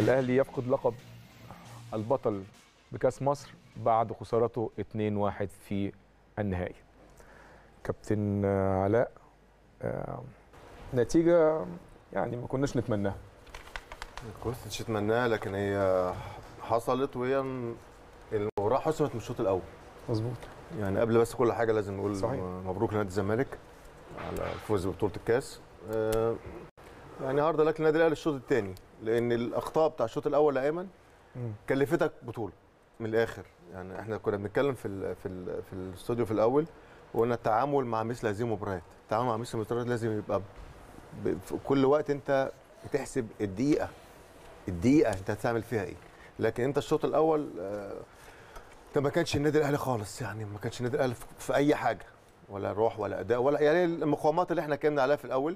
الاهلي يفقد لقب البطل بكاس مصر بعد خسارته 2-1 في النهائي كابتن علاء آه، نتيجه يعني ما كناش نتمناها كنتش اتمناها لكن هي حصلت وهي م- المباراه حسمت من الشوط الاول مظبوط يعني قبل بس كل حاجه لازم نقول صحيح. مبروك لنادي الزمالك على الفوز ببطوله الكاس آه، يعني هارد لك للنادي الاهلي الشوط الثاني لان الاخطاء بتاع الشوط الاول يا ايمن كلفتك بطوله من الاخر يعني احنا كنا بنتكلم في ال في ال في الاستوديو في الاول وقلنا التعامل مع مثل هذه المباريات التعامل مع مثل المباريات لازم يبقى ب- في كل وقت انت بتحسب الدقيقه الدقيقه انت هتعمل فيها ايه لكن انت الشوط الاول آه، ده ما كانش النادي الاهلي خالص يعني ما كانش النادي الاهلي في- في اي حاجه ولا روح ولا اداء ولا يعني المقاومات اللي احنا اتكلمنا عليها في الاول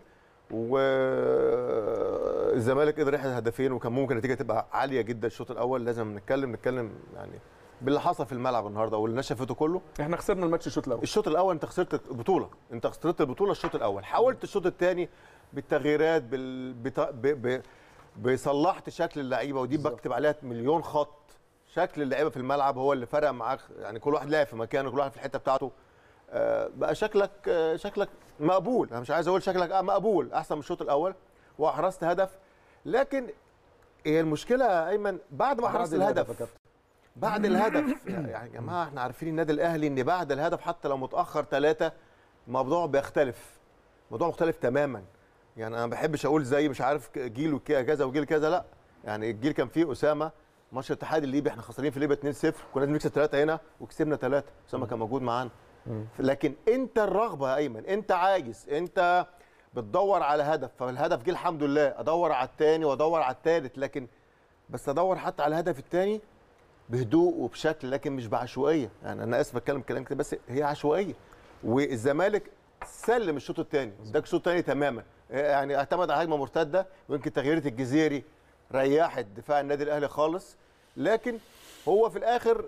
والزمالك قدر يحرز هدفين وكان ممكن النتيجه تبقى عاليه جدا الشوط الاول لازم نتكلم نتكلم يعني باللي حصل في الملعب النهارده واللي نشفته كله احنا خسرنا الماتش الشوط الاول الشوط الاول انت خسرت البطوله انت خسرت البطوله الشوط الاول حاولت الشوط الثاني بالتغييرات بال... بت... ب... ب... بصلحت شكل اللعيبه ودي بالظبط. بكتب عليها مليون خط شكل اللعيبه في الملعب هو اللي فرق معاك يعني كل واحد لاعب في مكانه كل واحد في الحته بتاعته آه، بقى شكلك آه، شكلك مقبول انا مش عايز اقول شكلك آه مقبول احسن من الشوط الاول واحرزت هدف لكن هي المشكله يا ايمن بعد ما حرزت يا الهدف كابتن. بعد الهدف يعني يا جماعه احنا عارفين النادي الاهلي ان بعد الهدف حتى لو متاخر ثلاثه الموضوع بيختلف موضوع مختلف تماما يعني انا ما بحبش اقول زي مش عارف جيل وك- كذا وجيل كذا لا يعني الجيل كان فيه اسامه ماتش الاتحاد الليبي احنا خسرانين في ليبيا 2-0 كنا لازم نكسب ثلاثه هنا وكسبنا ثلاثه اسامه كان موجود معانا لكن انت الرغبه يا ايمن انت عايز انت بتدور على هدف فالهدف جه الحمد لله ادور على الثاني وادور على الثالث لكن بس ادور حتى على الهدف الثاني بهدوء وبشكل لكن مش بعشوائيه يعني انا اسف بتكلم كلام كده بس هي عشوائيه والزمالك سلم الشوط الثاني اداك الشوط الثاني تماما يعني اعتمد على هجمه مرتده ويمكن تغييرات الجزيري ريحت دفاع النادي الاهلي خالص لكن هو في الاخر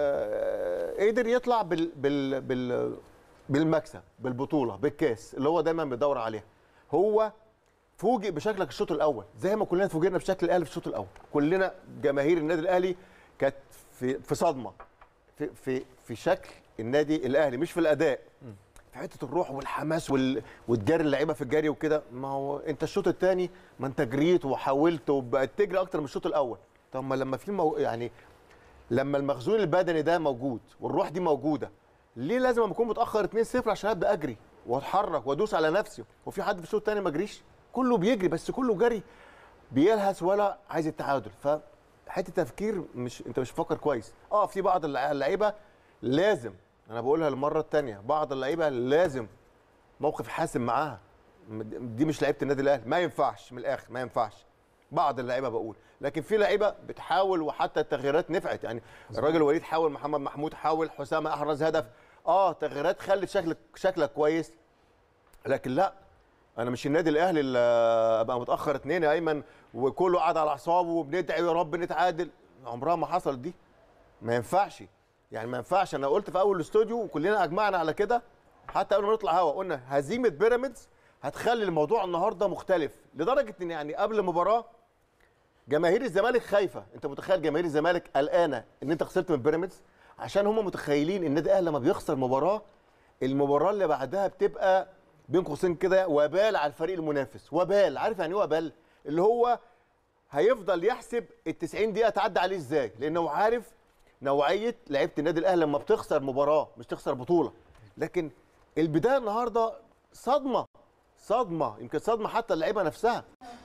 آه، قدر يطلع بال بال بال بالمكسب بالبطوله بالكاس اللي هو دايما بيدور عليها هو فوجئ بشكلك الشوط الاول زي ما كلنا فوجئنا بشكل الاهلي في الشوط الاول كلنا جماهير النادي الاهلي كانت في في صدمه في في في شكل النادي الاهلي مش في الاداء في حته الروح والحماس وال... وتجاري اللعيبه في الجري وكده ما هو انت الشوط الثاني ما انت جريت وحاولت وبقت تجري اكتر من الشوط الاول طب ما لما في مو... يعني لما المخزون البدني ده موجود والروح دي موجوده ليه لازم أما اكون متاخر 2-0 عشان ابدا اجري واتحرك وادوس على نفسي وفي حد في الشوط الثاني ما جريش كله بيجري بس كله جري بيلهث ولا عايز التعادل فحته تفكير مش انت مش بتفكر كويس اه في بعض اللع- اللعيبه لازم انا بقولها المره الثانيه بعض اللعيبه لازم موقف حاسم معاها م- دي مش لعيبه النادي الاهلي ما ينفعش من الاخر ما ينفعش بعض اللعيبه بقول لكن في لعيبه بتحاول وحتى التغييرات نفعت يعني الراجل وليد حاول محمد محمود حاول حسام احرز هدف اه تغييرات خلت شكلك شكلك كويس لكن لا انا مش النادي الاهلي اللي ابقى متاخر اتنين يا ايمن وكله قاعد على اعصابه وبندعي يا رب نتعادل عمرها ما حصلت دي ما ينفعش يعني ما ينفعش انا قلت في اول الاستوديو وكلنا اجمعنا على كده حتى قبل ما نطلع هوا قلنا هزيمه بيراميدز هتخلي الموضوع النهارده مختلف لدرجه ان يعني قبل المباراه جماهير الزمالك خايفه انت متخيل جماهير الزمالك قلقانه ان انت خسرت من بيراميدز عشان هم متخيلين النادي الاهلي لما بيخسر مباراه المباراه اللي بعدها بتبقى بين قوسين كده وبال على الفريق المنافس وبال عارف يعني ايه وبال اللي هو هيفضل يحسب ال 90 دقيقه تعدي عليه ازاي لانه عارف نوعيه لعيبه النادي الاهلي لما بتخسر مباراه مش تخسر بطوله لكن البدايه النهارده صدمه صدمه يمكن صدمه حتى اللعيبه نفسها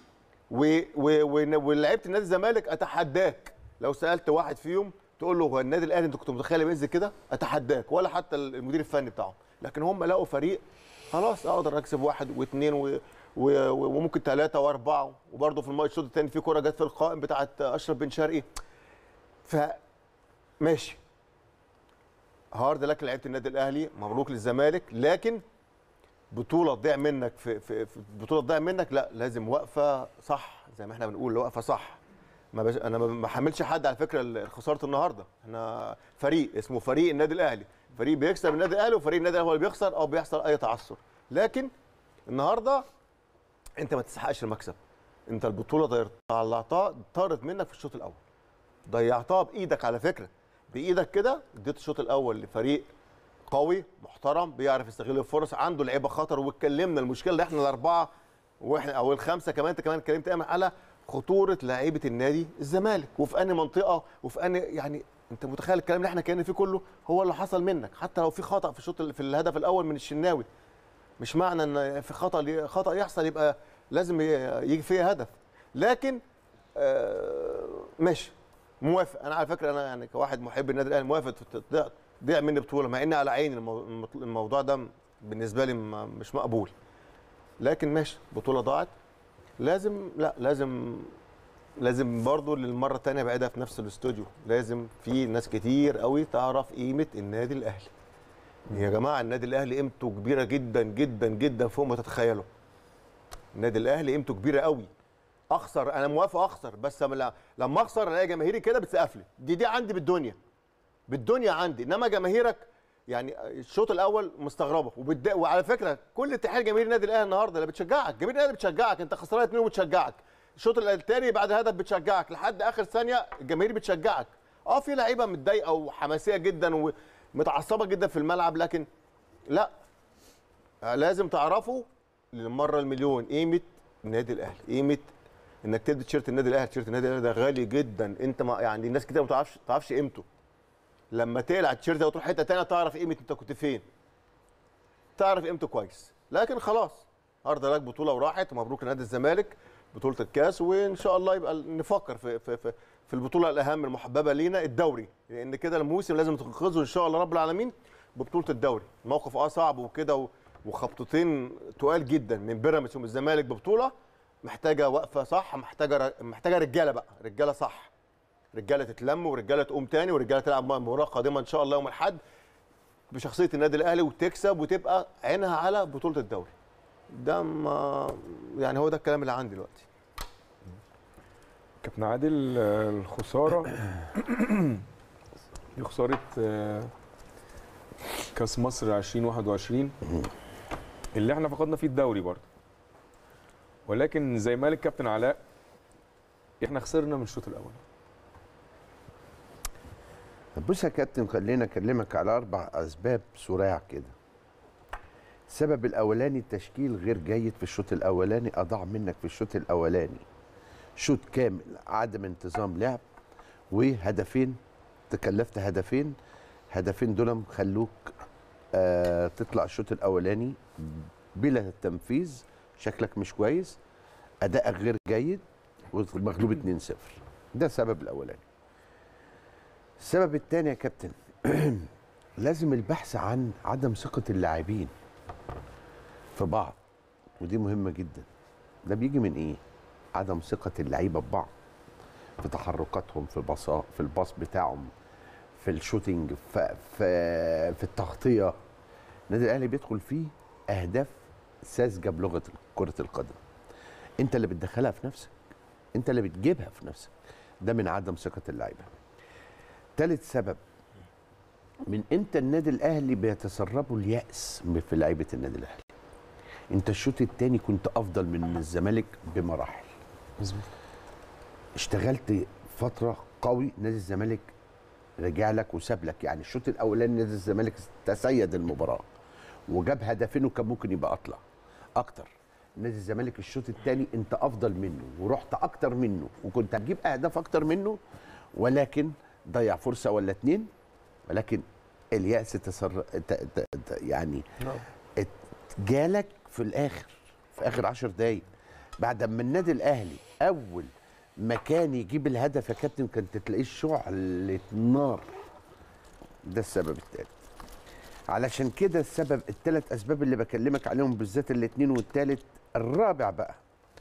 و- و- و- ولعيبه النادي الزمالك اتحداك لو سالت واحد فيهم تقول له هو النادي الاهلي انت كنت متخيل بينزل كده اتحداك ولا حتى المدير الفني بتاعهم لكن هم لقوا فريق خلاص اقدر اكسب واحد واثنين و... و... وممكن ثلاثه واربعه وبرده في الماتش الشوط الثاني في كره جت في القائم بتاعت اشرف بن شرقي ف ماشي هارد لك لعيبه النادي الاهلي مبروك للزمالك لكن بطوله تضيع منك في, في, في بطوله تضيع منك لا لازم وقفه صح زي ما احنا بنقول وقفه صح ما بش... انا ما بحملش حد على فكره ال- خساره النهارده احنا فريق اسمه فريق النادي الاهلي فريق بيكسب النادي الاهلي وفريق النادي الاهلي هو اللي بيخسر او بيحصل اي تعثر لكن النهارده انت ما تستحقش المكسب انت البطوله ضيعت- طلعتها طارت منك في الشوط الاول ضيعتها بايدك على فكره بايدك كده اديت الشوط الاول لفريق قوي محترم بيعرف يستغل الفرص عنده لعيبه خطر واتكلمنا المشكله اللي احنا الاربعه واحنا او الخمسه كمان انت كمان اتكلمت ايمن على خطوره لعيبه النادي الزمالك وفي انهي منطقه وفي انهي يعني انت متخيل الكلام اللي احنا كان فيه كله هو اللي حصل منك حتى لو في خطا في الشوط في الهدف الاول من الشناوي مش معنى ان في خطا خطا يحصل يبقى لازم ي- يجي فيه هدف لكن آه، ماشي موافق انا على فكره انا يعني كواحد محب النادي الاهلي موافق تضيع- تضيع مني بطوله مع اني على عيني المو- الموضوع ده بالنسبه لي ما- مش مقبول لكن ماشي بطوله ضاعت لازم لا لازم لازم برضه للمره الثانيه بعيدها في نفس الاستوديو لازم في ناس كتير قوي تعرف قيمه النادي الاهلي يا جماعه النادي الاهلي قيمته كبيره جدا جدا جدا فوق ما تتخيلوا النادي الاهلي قيمته كبيره قوي اخسر انا موافق اخسر بس لما لما اخسر الاقي جماهيري كده بتسقف لي دي دي عندي بالدنيا بالدنيا عندي انما جماهيرك يعني الشوط الاول مستغربه وبتد... وعلى فكره كل اتحاد جماهير النادي الاهلي النهارده اللي بتشجعك جماهير الاهلي بتشجعك انت خسران اتنين وبتشجعك الشوط الثاني بعد هدف بتشجعك لحد اخر ثانيه الجماهير بتشجعك اه في لعيبه متضايقه وحماسيه جدا ومتعصبه جدا في الملعب لكن لا لازم تعرفوا للمره المليون قيمه النادي الاهلي قيمه انك تدي تيشيرت النادي الاهلي تيشيرت النادي الاهلي ده غالي جدا انت ما يعني الناس كتير ما تعرفش تعرفش قيمته لما تقلع التيشيرت ده وتروح حته ثانيه تعرف قيمه انت كنت فين تعرف قيمته كويس لكن خلاص النهارده لك بطوله وراحت ومبروك لنادي الزمالك بطوله الكاس وان شاء الله يبقى نفكر في في في, في البطوله الاهم المحببه لينا الدوري لان كده الموسم لازم تنقذه ان شاء الله رب العالمين ببطوله الدوري الموقف اه صعب وكده و- وخبطتين تقال جدا من بيراميدز ومن الزمالك ببطوله محتاجه وقفه صح محتاجه ر- محتاجه رجاله بقى رجاله صح رجاله تتلم ورجاله تقوم تاني ورجاله تلعب مباراه قادمه ان شاء الله يوم الاحد بشخصيه النادي الاهلي وتكسب وتبقى عينها على بطوله الدوري ده ما يعني هو ده الكلام اللي عندي دلوقتي كابتن عادل آه، الخساره دي خساره آه، كاس مصر 2021 اللي احنا فقدنا فيه الدوري برضه ولكن زي ما قال الكابتن علاء احنا خسرنا من الشوط الاول طب بص يا كابتن خلينا اكلمك على اربع اسباب سراع كده السبب الاولاني التشكيل غير جيد في الشوط الاولاني اضاع منك في الشوط الاولاني شوط كامل عدم انتظام لعب وهدفين تكلفت هدفين هدفين دول خلوك آه تطلع الشوط الاولاني بلا تنفيذ شكلك مش كويس ادائك غير جيد ومغلوب 2-0 ده السبب الاولاني السبب الثاني يا كابتن لازم البحث عن عدم ثقة اللاعبين في بعض ودي مهمة جدا ده بيجي من ايه؟ عدم ثقة اللعيبة ببعض في تحركاتهم في الباص في الباص بتاعهم في الشوتينج في في, في التغطية النادي الاهلي بيدخل فيه اهداف ساذجة بلغة كرة القدم انت اللي بتدخلها في نفسك انت اللي بتجيبها في نفسك ده من عدم ثقة اللعيبة ثالث سبب من امتى النادي الاهلي بيتسربوا اليأس في لعيبه النادي الاهلي انت الشوط الثاني كنت افضل من الزمالك بمراحل مظبوط اشتغلت فتره قوي نادي الزمالك رجع لك وساب لك يعني الشوط الاولاني نادي الزمالك تسيد المباراه وجاب هدفين وكان ممكن يبقى اطلع اكتر نادي الزمالك الشوط الثاني انت افضل منه ورحت اكتر منه وكنت هتجيب اهداف اكتر منه ولكن ضيع فرصه ولا اتنين ولكن اليأس تسر... ت... ت... ت... يعني ات- جالك في الاخر في اخر عشر دقايق بعد ما النادي الاهلي اول ما كان يجيب الهدف يا كابتن كانت تلاقيه شعلة نار ده السبب الثالث علشان كده السبب الثلاث اسباب اللي بكلمك عليهم بالذات الاثنين والثالث الرابع بقى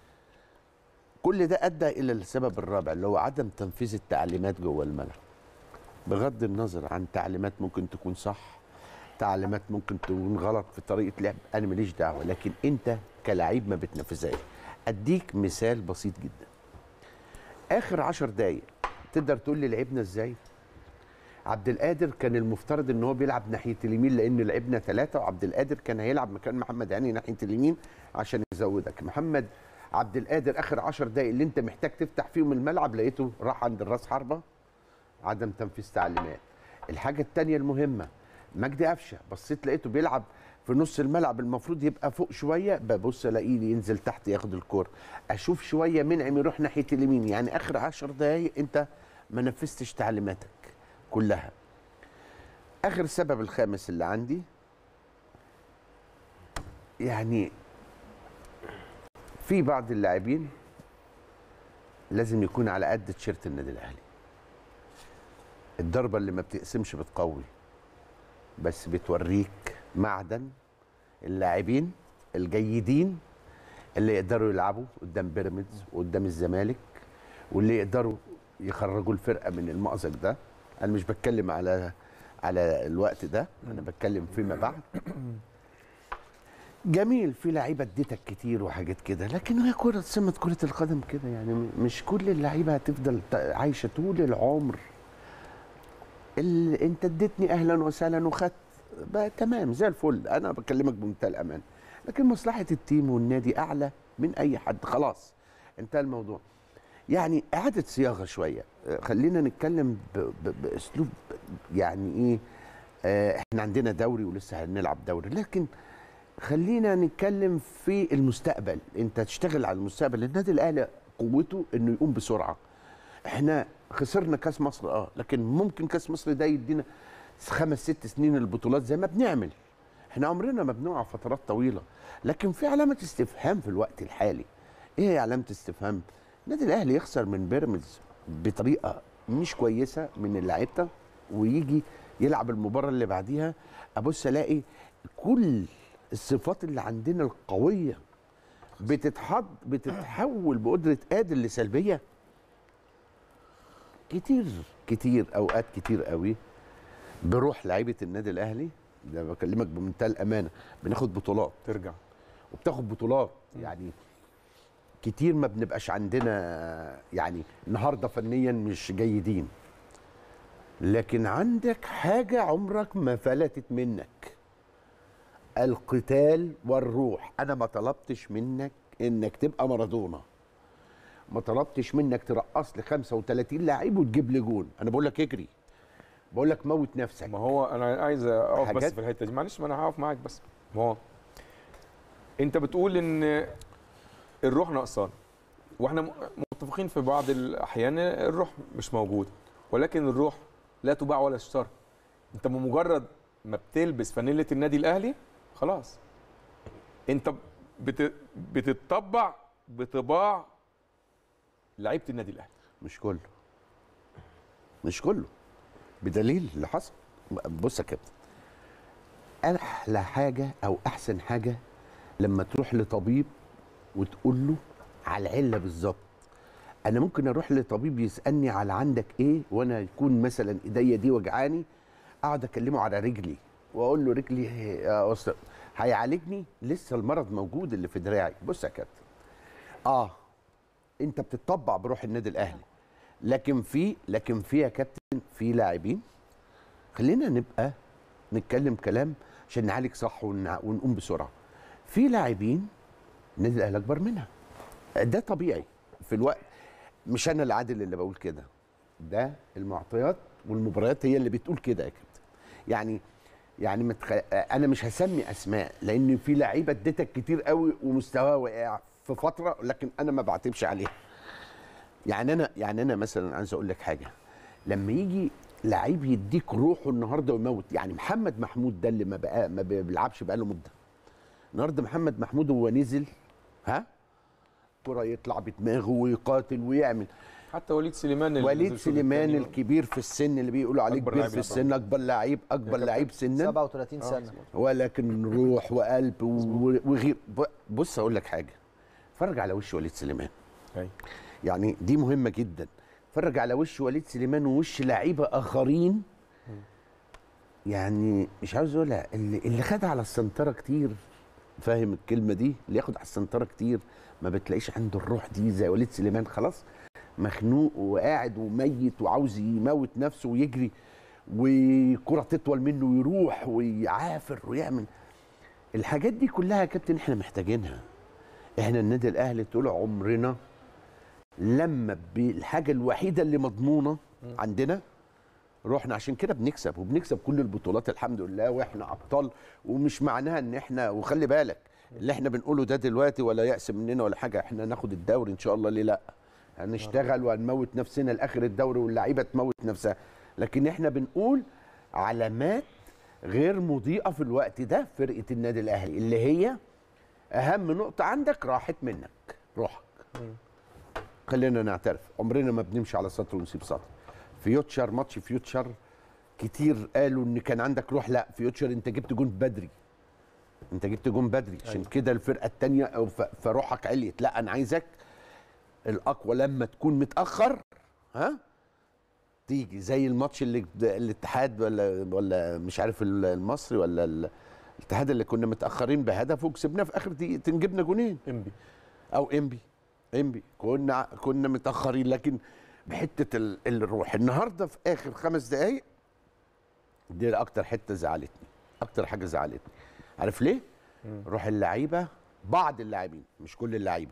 كل ده ادى الى السبب الرابع اللي هو عدم تنفيذ التعليمات جوه الملعب بغض النظر عن تعليمات ممكن تكون صح تعليمات ممكن تكون غلط في طريقه لعب انا ماليش دعوه لكن انت كلاعب ما بتنفذهاش اديك مثال بسيط جدا اخر عشر دقايق تقدر تقول لي لعبنا ازاي عبد القادر كان المفترض ان هو بيلعب ناحيه اليمين لان لعبنا ثلاثه وعبد القادر كان هيلعب مكان محمد هاني ناحيه اليمين عشان يزودك محمد عبد القادر اخر 10 دقايق اللي انت محتاج تفتح فيهم الملعب لقيته راح عند الراس حربه عدم تنفيذ تعليمات الحاجه الثانيه المهمه مجدي قفشه بصيت لقيته بيلعب في نص الملعب المفروض يبقى فوق شويه ببص الاقيه ينزل تحت ياخد الكوره اشوف شويه منعم يروح ناحيه اليمين يعني اخر 10 دقايق انت ما نفذتش تعليماتك كلها اخر سبب الخامس اللي عندي يعني في بعض اللاعبين لازم يكون على قد تيشيرت النادي الاهلي الضربه اللي ما بتقسمش بتقوي بس بتوريك معدن اللاعبين الجيدين اللي يقدروا يلعبوا قدام بيراميدز وقدام الزمالك واللي يقدروا يخرجوا الفرقه من المأزق ده انا مش بتكلم على على الوقت ده انا بتكلم فيما بعد جميل في لعيبه اديتك كتير وحاجات كده لكن هي كره سمه كره القدم كده يعني مش كل اللعيبه هتفضل ت- عايشه طول العمر ال... انت اديتني اهلا وسهلا وخدت بقى تمام زي الفل انا بكلمك بمنتهى الامان لكن مصلحه التيم والنادي اعلى من اي حد خلاص انتهى الموضوع يعني اعاده صياغه شويه آه، خلينا نتكلم ب... ب... باسلوب يعني ايه آه، احنا عندنا دوري ولسه هنلعب دوري لكن خلينا نتكلم في المستقبل انت تشتغل على المستقبل النادي الاهلي قوته انه يقوم بسرعه احنا خسرنا كاس مصر اه لكن ممكن كاس مصر ده يدينا خمس ست سنين البطولات زي ما بنعمل احنا عمرنا ما بنقع فترات طويله لكن في علامه استفهام في الوقت الحالي ايه هي علامه استفهام النادي الاهلي يخسر من بيراميدز بطريقه مش كويسه من اللعيبه ويجي يلعب المباراه اللي بعديها ابص الاقي كل الصفات اللي عندنا القويه بتتحط بتتحول بقدره قادر لسلبيه كتير كتير اوقات كتير قوي بروح لعيبه النادي الاهلي ده بكلمك بمنتهى الامانه بناخد بطولات ترجع وبتاخد بطولات يعني كتير ما بنبقاش عندنا يعني النهارده فنيا مش جيدين لكن عندك حاجه عمرك ما فلتت منك القتال والروح انا ما طلبتش منك انك تبقى مارادونا ما طلبتش منك ترقص لي 35 لعيب وتجيب لي جون انا بقول لك اجري بقول لك موت نفسك ما هو انا عايز اقف بس حاجات- في الحته دي معلش ما انا هقف معاك بس ما هو انت بتقول ان الروح نقصان واحنا م- متفقين في بعض الاحيان الروح مش موجوده ولكن الروح لا تباع ولا تشترى انت بمجرد ما بتلبس فانيله النادي الاهلي خلاص انت بت... بتتطبع بطباع لعيبه النادي الاهلي مش كله مش كله بدليل اللي حصل بص يا كابتن احلى حاجه او احسن حاجه لما تروح لطبيب وتقول له على العله بالظبط انا ممكن اروح لطبيب يسالني على عندك ايه وانا يكون مثلا ايديا دي وجعاني اقعد اكلمه على رجلي واقول له رجلي يا أستاذ هيعالجني لسه المرض موجود اللي في دراعي بص يا كابتن اه انت بتطبع بروح النادي الاهلي لكن في لكن في يا كابتن في لاعبين خلينا نبقى نتكلم كلام عشان نعالج صح ونع- ونقوم بسرعه في لاعبين النادي الاهلي اكبر منها ده طبيعي في الوقت مش انا العادل اللي بقول كده ده المعطيات والمباريات هي اللي بتقول كده يا كابتن يعني يعني متخ... انا مش هسمي اسماء لان في لعيبه اديتك كتير قوي ومستواها واقع في فتره لكن انا ما بعتبش عليها يعني انا يعني انا مثلا عايز اقول لك حاجه لما يجي لعيب يديك روحه النهارده ويموت يعني محمد محمود ده اللي ما بقى ما بيلعبش بقاله مده النهارده محمد محمود هو نزل ها كرة يطلع بدماغه ويقاتل ويعمل حتى وليد سليمان اللي وليد نزل الشوط سليمان التاني. الكبير في السن اللي بيقولوا عليه أكبر كبير لاعب في يعتبر. السن اكبر لعيب اكبر كابتن. لعيب سنا 37 سنه ولكن روح وقلب و- وغير ب- بص اقول لك حاجه اتفرج على وش وليد سليمان أيوة. يعني دي مهمه جدا اتفرج على وش وليد سليمان ووش لعيبه اخرين يعني مش عاوز اقولها اللي, اللي خد على السنتره كتير فاهم الكلمه دي اللي ياخد على السنتره كتير ما بتلاقيش عنده الروح دي زي وليد سليمان خلاص مخنوق وقاعد وميت وعاوز يموت نفسه ويجري وكرة تطول منه ويروح ويعافر ويعمل الحاجات دي كلها يا كابتن احنا محتاجينها احنا النادي الاهلي طول عمرنا لما بالحاجه الوحيده اللي مضمونه عندنا رحنا عشان كده بنكسب وبنكسب كل البطولات الحمد لله واحنا ابطال ومش معناها ان احنا وخلي بالك اللي احنا بنقوله ده دلوقتي ولا يأس مننا ولا حاجه احنا ناخد الدوري ان شاء الله ليه لا هنشتغل وهنموت نفسنا لاخر الدوري واللعيبه تموت نفسها لكن احنا بنقول علامات غير مضيئه في الوقت ده فرقه النادي الاهلي اللي هي اهم نقطه عندك راحت منك روحك خلينا نعترف عمرنا ما بنمشي على سطر ونسيب سطر فيوتشر ماتش فيوتشر كتير قالوا ان كان عندك روح لا فيوتشر انت جبت جون بدري انت جبت جون بدري عشان أيوة. كده الفرقه الثانيه فروحك عليت لا انا عايزك الاقوى لما تكون متاخر ها تيجي زي الماتش اللي الاتحاد ولا ولا مش عارف المصري ولا ال- الاتحاد اللي كنا متاخرين بهدف وكسبناه في اخر دقيقتين جبنا جونين انبي او انبي انبي كنا كنا متاخرين لكن بحته ال- الروح النهارده في اخر خمس دقائق دي اكتر حته زعلتني اكتر حاجه زعلتني عارف ليه روح اللعيبه بعض اللاعبين مش كل اللعيبه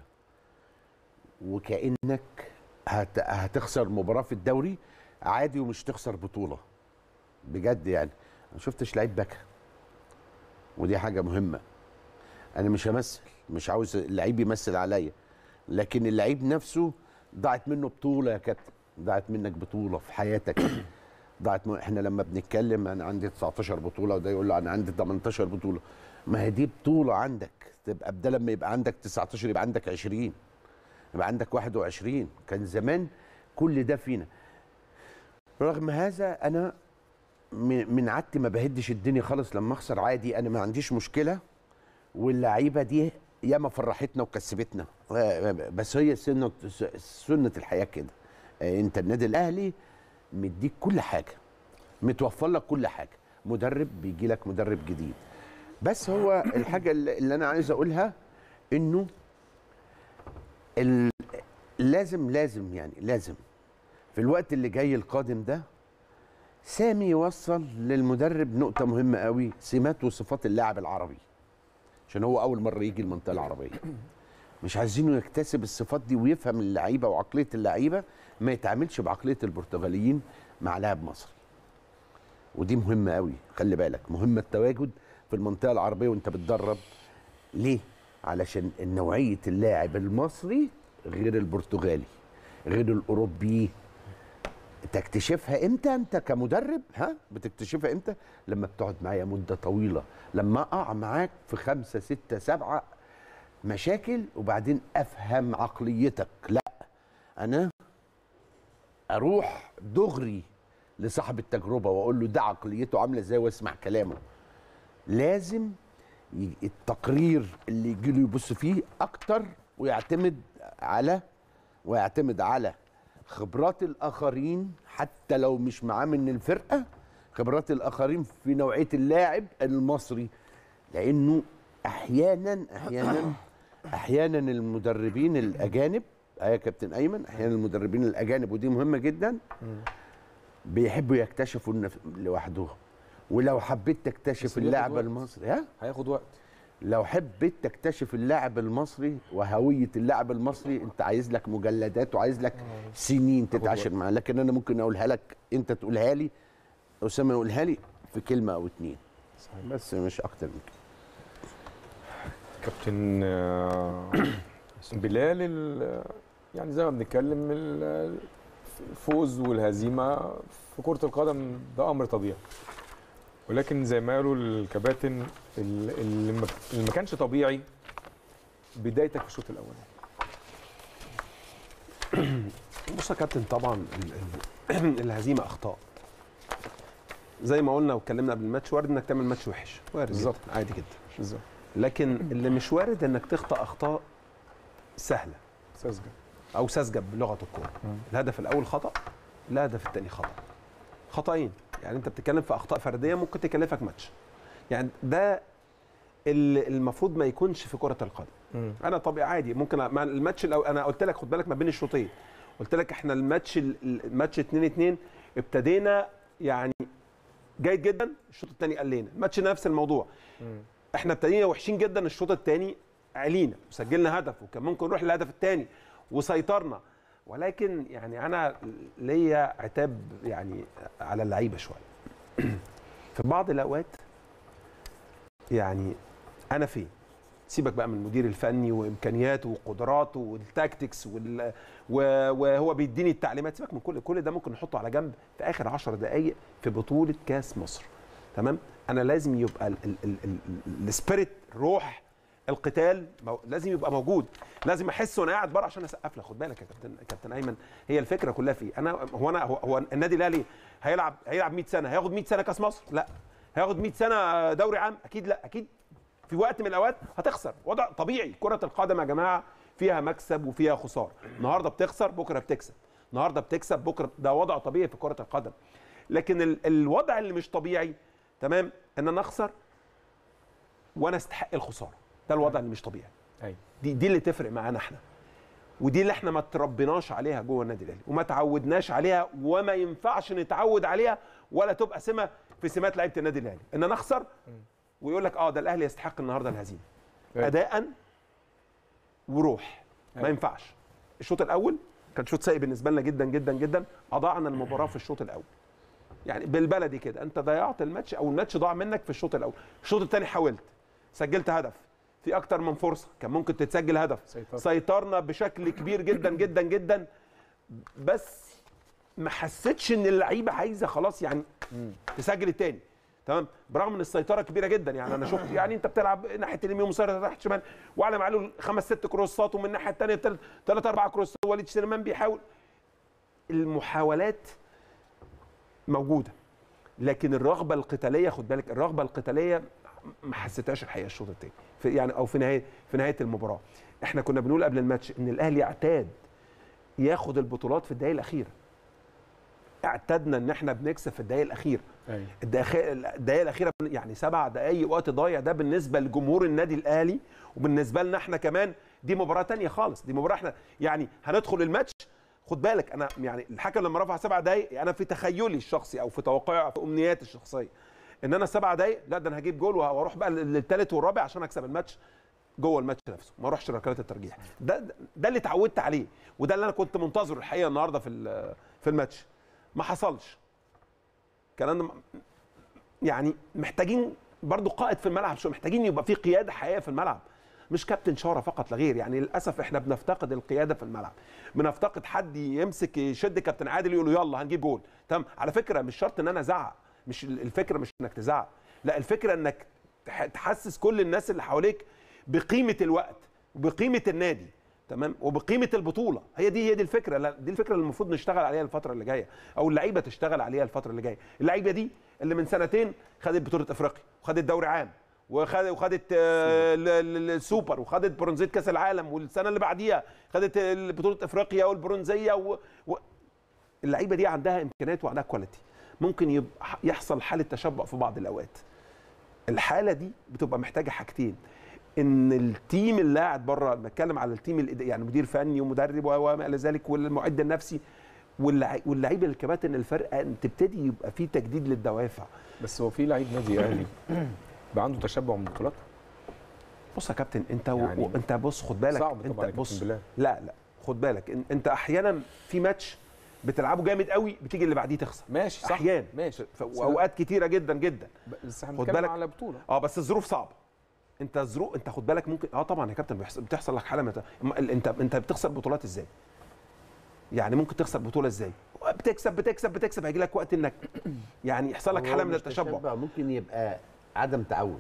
وكانك هت... هتخسر مباراه في الدوري عادي ومش تخسر بطوله بجد يعني ما شفتش لعيب بكى ودي حاجه مهمه انا مش همثل مش عاوز اللعيب يمثل عليا لكن اللعيب نفسه ضاعت منه بطوله يا كابتن ضاعت منك بطوله في حياتك ضاعت من... احنا لما بنتكلم انا عندي 19 بطوله وده يقول له انا عندي 18 بطوله ما هي دي بطوله عندك تبقى بدل لما يبقى عندك 19 يبقى عندك 20 يبقى عندك 21 كان زمان كل ده فينا رغم هذا انا م- من عادتي ما بهدش الدنيا خالص لما اخسر عادي انا ما عنديش مشكله واللعيبه دي ياما فرحتنا وكسبتنا بس هي سنه سنه الحياه كده انت النادي الاهلي مديك كل حاجه متوفر لك كل حاجه مدرب بيجي لك مدرب جديد بس هو الحاجه اللي اللي انا عايز اقولها انه ال- لازم لازم يعني لازم في الوقت اللي جاي القادم ده سامي يوصل للمدرب نقطة مهمة قوي سمات وصفات اللاعب العربي عشان هو أول مرة يجي المنطقة العربية مش عايزينه يكتسب الصفات دي ويفهم اللعيبة وعقلية اللعيبة ما يتعاملش بعقلية البرتغاليين مع لاعب مصري ودي مهمة قوي خلي بالك مهمة التواجد في المنطقة العربية وانت بتدرب ليه؟ علشان نوعية اللاعب المصري غير البرتغالي غير الأوروبي تكتشفها امتى انت كمدرب ها بتكتشفها امتى لما بتقعد معايا مده طويله لما اقع معاك في خمسة ستة سبعة مشاكل وبعدين افهم عقليتك لا انا اروح دغري لصاحب التجربه واقول له ده عقليته عامله ازاي واسمع كلامه لازم ي- التقرير اللي يجي له يبص فيه اكتر ويعتمد على ويعتمد على خبرات الاخرين حتى لو مش معاه من الفرقه خبرات الاخرين في نوعيه اللاعب المصري لانه احيانا احيانا احيانا المدربين الاجانب آه يا كابتن ايمن احيانا المدربين الاجانب ودي مهمه جدا بيحبوا يكتشفوا النف... لوحدهم ولو حبيت بس تكتشف بياخد اللاعب وقت. المصري ها هياخد وقت لو حبيت تكتشف اللاعب المصري وهويه اللاعب المصري انت عايز لك مجلدات وعايز لك سنين تتعاشر معاه لكن انا ممكن اقولها لك انت تقولها لي اسامه يقولها لي في كلمه او اتنين صحيح. بس مش اكتر من كده كابتن آه، بلال ال- يعني زي ما بنتكلم ال- الفوز والهزيمه في كره القدم ده امر طبيعي ولكن زي ما قالوا الكباتن ال- اللي ما- اللي ما كانش طبيعي بدايتك في الشوط الاولاني بص يا كابتن طبعا ال- ال- الهزيمه اخطاء زي ما قلنا واتكلمنا قبل الماتش وارد انك تعمل ماتش وحش وارد بالظبط. جدا عادي جدا بالظبط لكن اللي مش وارد انك تخطا اخطاء سهله ساذجه او ساذجه بلغه الكوره مم. الهدف الاول خطا الهدف الثاني خطا خطأين يعني انت بتتكلم في اخطاء فرديه ممكن تكلفك ماتش يعني ده اللي المفروض ما يكونش في كره القدم مم. انا طبيعي عادي ممكن أ- مع الماتش الأو... انا قلت لك خد بالك ما بين الشوطين قلت لك احنا الماتش ال- الماتش 2 2 ابتدينا يعني جيد جدا الشوط الثاني قلينا الماتش نفس الموضوع مم. احنا ابتدينا وحشين جدا الشوط الثاني علينا وسجلنا هدف وكان ممكن نروح للهدف الثاني وسيطرنا ولكن يعني انا ليا عتاب يعني على اللعيبه شويه في بعض الاوقات يعني انا فين سيبك بقى من المدير الفني وامكانياته وقدراته والتاكتكس وال... و- وهو بيديني التعليمات سيبك من كل كل ده ممكن نحطه على جنب في اخر 10 دقائق في بطوله كاس مصر تمام انا لازم يبقى ال- ال- ال- ال- السبيريت روح القتال مو- لازم يبقى موجود لازم احس وانا قاعد بره عشان اسقف لك خد بالك يا كابتن كابتن ايمن هي الفكره كلها في انا هو انا هو, هو النادي الاهلي هيلعب هيلعب 100 سنه هياخد 100 سنه كاس مصر لا هياخد 100 سنه دوري عام اكيد لا اكيد في وقت من الاوقات هتخسر وضع طبيعي كره القدم يا جماعه فيها مكسب وفيها خساره النهارده بتخسر بكره بتكسب النهارده بتكسب بكره ده وضع طبيعي في كره القدم لكن ال- الوضع اللي مش طبيعي تمام ان انا اخسر وانا استحق الخساره ده الوضع اللي مش طبيعي ايوه دي دي اللي تفرق معانا احنا ودي اللي احنا ما تربيناش عليها جوه النادي الاهلي وما تعودناش عليها وما ينفعش نتعود عليها ولا تبقى سمه في سمات لعيبه النادي الاهلي ان انا اخسر ويقول لك اه ده الاهلي يستحق النهارده الهزيمه أيوة. اداء وروح ما أيوة. ينفعش الشوط الاول كان شوط سيء بالنسبه لنا جدا جدا جدا اضاعنا المباراه في الشوط الاول يعني بالبلدي كده انت ضيعت الماتش او الماتش ضاع منك في الشوط الاول الشوط الثاني حاولت سجلت هدف في اكتر من فرصه كان ممكن تتسجل هدف سيطرت. سيطرنا بشكل كبير جدا جدا جدا بس ما حسيتش ان اللعيبه عايزه خلاص يعني تسجل التاني تمام برغم ان السيطره كبيره جدا يعني انا شفت يعني انت بتلعب ناحيه اليمين ومسيطر ناحيه الشمال وعلى معلول خمس ست كروسات ومن الناحيه الثانيه ثلاث اربع كروسات وليد سليمان بيحاول المحاولات موجوده لكن الرغبه القتاليه خد بالك الرغبه القتاليه ما حسيتهاش الحقيقه الشوط الثاني في يعني او في نهايه في نهايه المباراه احنا كنا بنقول قبل الماتش ان الاهلي اعتاد ياخد البطولات في الدقائق الاخيره اعتدنا ان احنا بنكسب في الدقائق الاخيره ايوه الدقائق الدقائق الاخيره يعني سبع دقائق وقت ضايع ده بالنسبه لجمهور النادي الاهلي وبالنسبه لنا احنا كمان دي مباراه تانية خالص دي مباراه احنا يعني هندخل الماتش خد بالك انا يعني الحكم لما رفع سبع دقائق انا في تخيلي الشخصي او في توقعي في امنياتي الشخصيه ان انا سبع دقائق لا ده انا هجيب جول واروح بقى للثالث والرابع عشان اكسب الماتش جوه الماتش نفسه ما اروحش ركلات الترجيح ده ده اللي اتعودت عليه وده اللي انا كنت منتظره الحقيقه النهارده في ال- في الماتش ما حصلش الكلام ده يعني محتاجين برضو قائد في الملعب شو محتاجين يبقى في قياده حقيقيه في الملعب مش كابتن شاره فقط لا غير يعني للاسف احنا بنفتقد القياده في الملعب بنفتقد حد يمسك يشد كابتن عادل يقول له يلا هنجيب جول تمام على فكره مش شرط ان انا ازعق مش الفكره مش انك تزعق لا الفكره انك تح- تحسس كل الناس اللي حواليك بقيمه الوقت وبقيمه النادي تمام وبقيمه البطوله هي دي هي دي الفكره لا دي الفكره اللي المفروض نشتغل عليها الفتره اللي جايه او اللعيبه تشتغل عليها الفتره اللي جايه اللعيبه دي اللي من سنتين خدت بطوله افريقيا وخدت دوري عام وخدت وخدت آه، ال- ال- السوبر وخدت برونزيه كاس العالم والسنه اللي بعديها خدت ال- بطوله افريقيا والبرونزيه و... و... اللعيبه دي عندها امكانيات وعندها كواليتي ممكن يبقى يحصل حاله تشبع في بعض الاوقات الحاله دي بتبقى محتاجه حاجتين ان التيم اللي قاعد بره بتكلم على التيم الإد- يعني مدير فني ومدرب و- وما الى ذلك والمعد النفسي واللع- واللعيبه الكباتن الفرقه ان تبتدي يبقى في تجديد للدوافع بس هو في لعيب نادي اهلي بقى عنده تشبع من البطولات بص يا كابتن انت و... يعني انت بص خد بالك صعب انت طبعا يا بص كابتن بلال. لا لا خد بالك ان- انت احيانا في ماتش بتلعبه جامد قوي بتيجي اللي بعديه تخسر ماشي صح احيانا ماشي ف- واوقات كتيره جدا جدا بس احنا خد بنتكلم بالك. على بطوله اه بس الظروف صعبه انت الظروف انت خد بالك ممكن اه طبعا يا كابتن بيحصل بتحصل لك حاله مت... أما ال- انت انت بتخسر بطولات ازاي يعني ممكن تخسر بطوله ازاي بتكسب بتكسب بتكسب هيجي لك وقت انك يعني يحصل لك هو حاله من مش التشبع ممكن يبقى عدم تعود